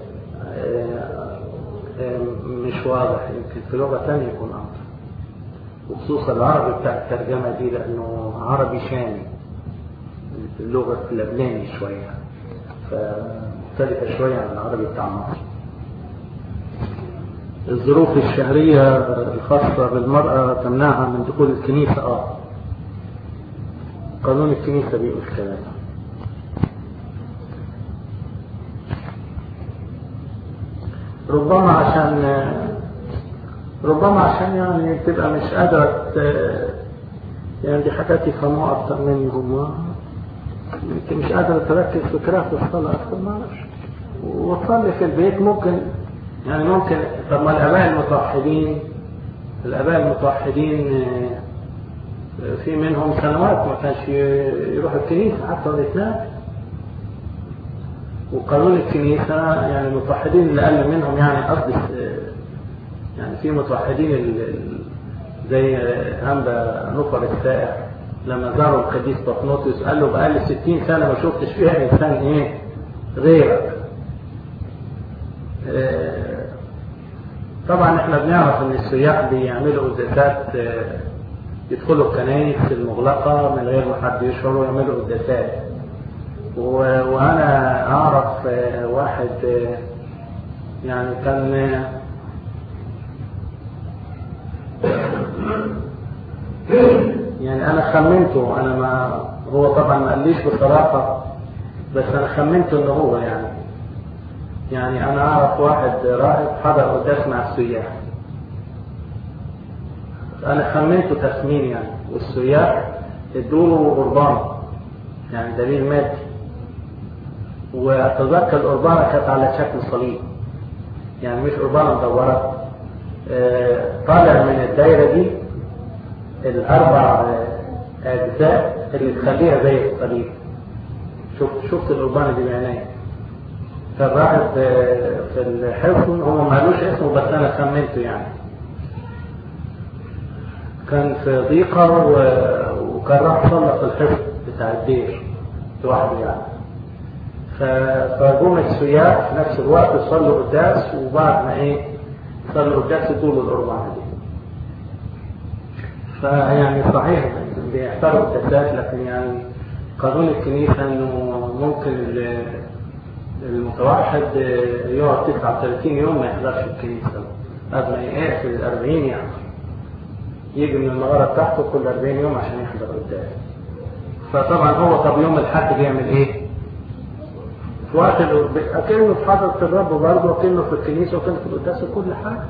Speaker 1: مش واضح يمكن في لغة ثانية يكون أفضل وخصوصا العربي بتاع الترجمة دي لأنه عربي شامي اللغة اللبناني شوية فمختلفة شوية عن العربي بتاع مصر الظروف الشهرية الخاصة بالمرأة تمنعها من دخول الكنيسة اه قانون الكنيسة بيقول كده ربما عشان ربما عشان يعني تبقى مش قادرة يعني دي حاجات يفهموها أكتر مني هم يمكن مش قادرة تركز في قراءة الصلاة أكتر ما أعرفش وتصلي في البيت ممكن يعني ممكن طب ما الآباء المتوحدين الآباء المتوحدين في منهم سنوات ما كانش يروح الكنيسة حتى ولا وقانون الكنيسة يعني المتوحدين اللي أقل منهم يعني قصدي يعني في متوحدين زي هنبا نفر السائح لما زاروا القديس بطنوتيوس قال له بقالي 60 سنة ما شفتش فيها إنسان إيه غيرك طبعا احنا بنعرف ان السياح بيعملوا قداسات يدخلوا الكنائس المغلقة من غير ما حد يشعر ويعملوا قداسات وانا اعرف واحد يعني كان يعني انا خمنته انا ما هو طبعا ما قاليش بصراحة بس انا خمنته ان هو يعني يعني انا اعرف واحد راهب حضر قداس مع السياح انا خمنته تخمين يعني والسياح ادوله قربان يعني دليل مادي واتذكر القربانه كانت على شكل صليب يعني مش قربانه مدوره طالع من الدايره دي الاربع اجزاء اللي تخليها زي الصليب شفت شفت القربانه دي بعينيا فالراهب في الحصن هو ما قالوش اسمه بس انا خمنته يعني كان في ضيقه وكان راح صلى في الحصن بتاع الدير لوحده يعني فجم السياح في نفس الوقت صلوا قداس وبعد ما ايه صلوا قداس ادوا له القربانه دي فيعني صحيح بيحترموا القداس لكن يعني قانون الكنيسه انه ممكن المتوحد يقعد 39 يوم ما يحضرش الكنيسه قبل ما يقفل ال 40 يعني يجي من المغاره بتاعته كل 40 يوم عشان يحضر قداس فطبعا هو طب يوم الحد بيعمل ايه في وقت ال- اكنه في حضرة الرب برضه اكنه في الكنيسة وكانه في القداس وكل حاجة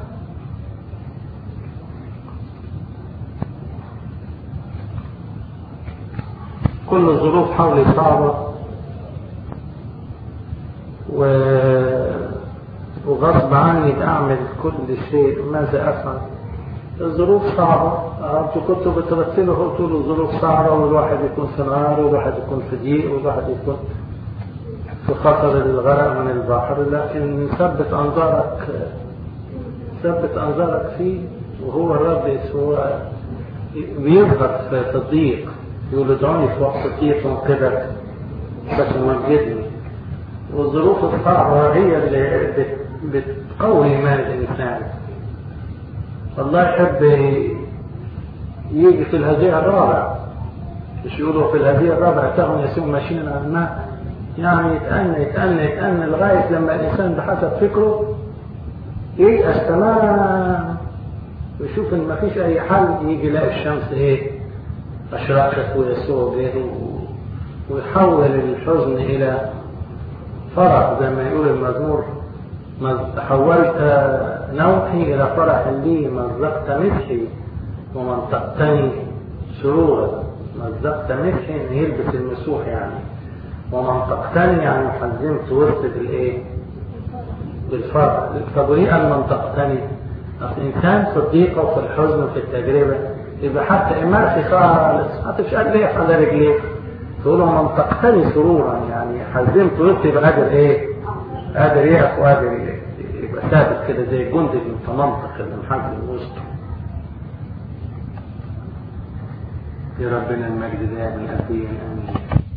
Speaker 1: كل الظروف حولي صعبة و... وغصب عني أعمل كل شيء ماذا أفعل الظروف صعبة أنتوا كنتوا بترتلوا قلتوا له الظروف صعبة والواحد يكون في نار والواحد يكون في ضيق والواحد يكون في خطر الغرق من البحر لكن ثبت أنظارك ثبت أنظارك فيه وهو الرب يسوع بيظهر في الضيق يقول ادعوني في وقت الضيق وكده بس مجدني والظروف الصعبة هي اللي بت- بتقوي إيمان الإنسان الله يحب يجي في الهزيع الرابع مش يقولوا في الهزيع الرابع تاهم يسوع ماشيين على الماء يعني يتأنى يتأنى يتأنى لغاية لما الإنسان بحسب فكره ييأس تماما ويشوف إن مفيش أي حل يجي يلاقي الشمس إيه أشرقت ويسوع جه و- ويحول الحزن إلى فرح زي ما يقول المزمور مز- حولت نوحي إلى فرح لي مزقت مدحي ومنطقتني سرورا مزقت مدحي إن يلبس المسوح يعني ومنطقتني يعني حزمت وسط بالإيه؟ بالفرح طب وإيه قال منطقتني؟ أصل إنسان في الضيقة وفي الحزن وفي التجربة يبقى حتى إمارسي خالص حتى مش قادر يقف على رجليه تقول له منطقتني سرورا يعني حزمت وسط يبقى قادر إيه؟ قادر يقف وقادر ي- يبقى ثابت كده زي الجندي المتمنطق اللي محزم وسطه يا ربنا المجد دائما أبديا آمين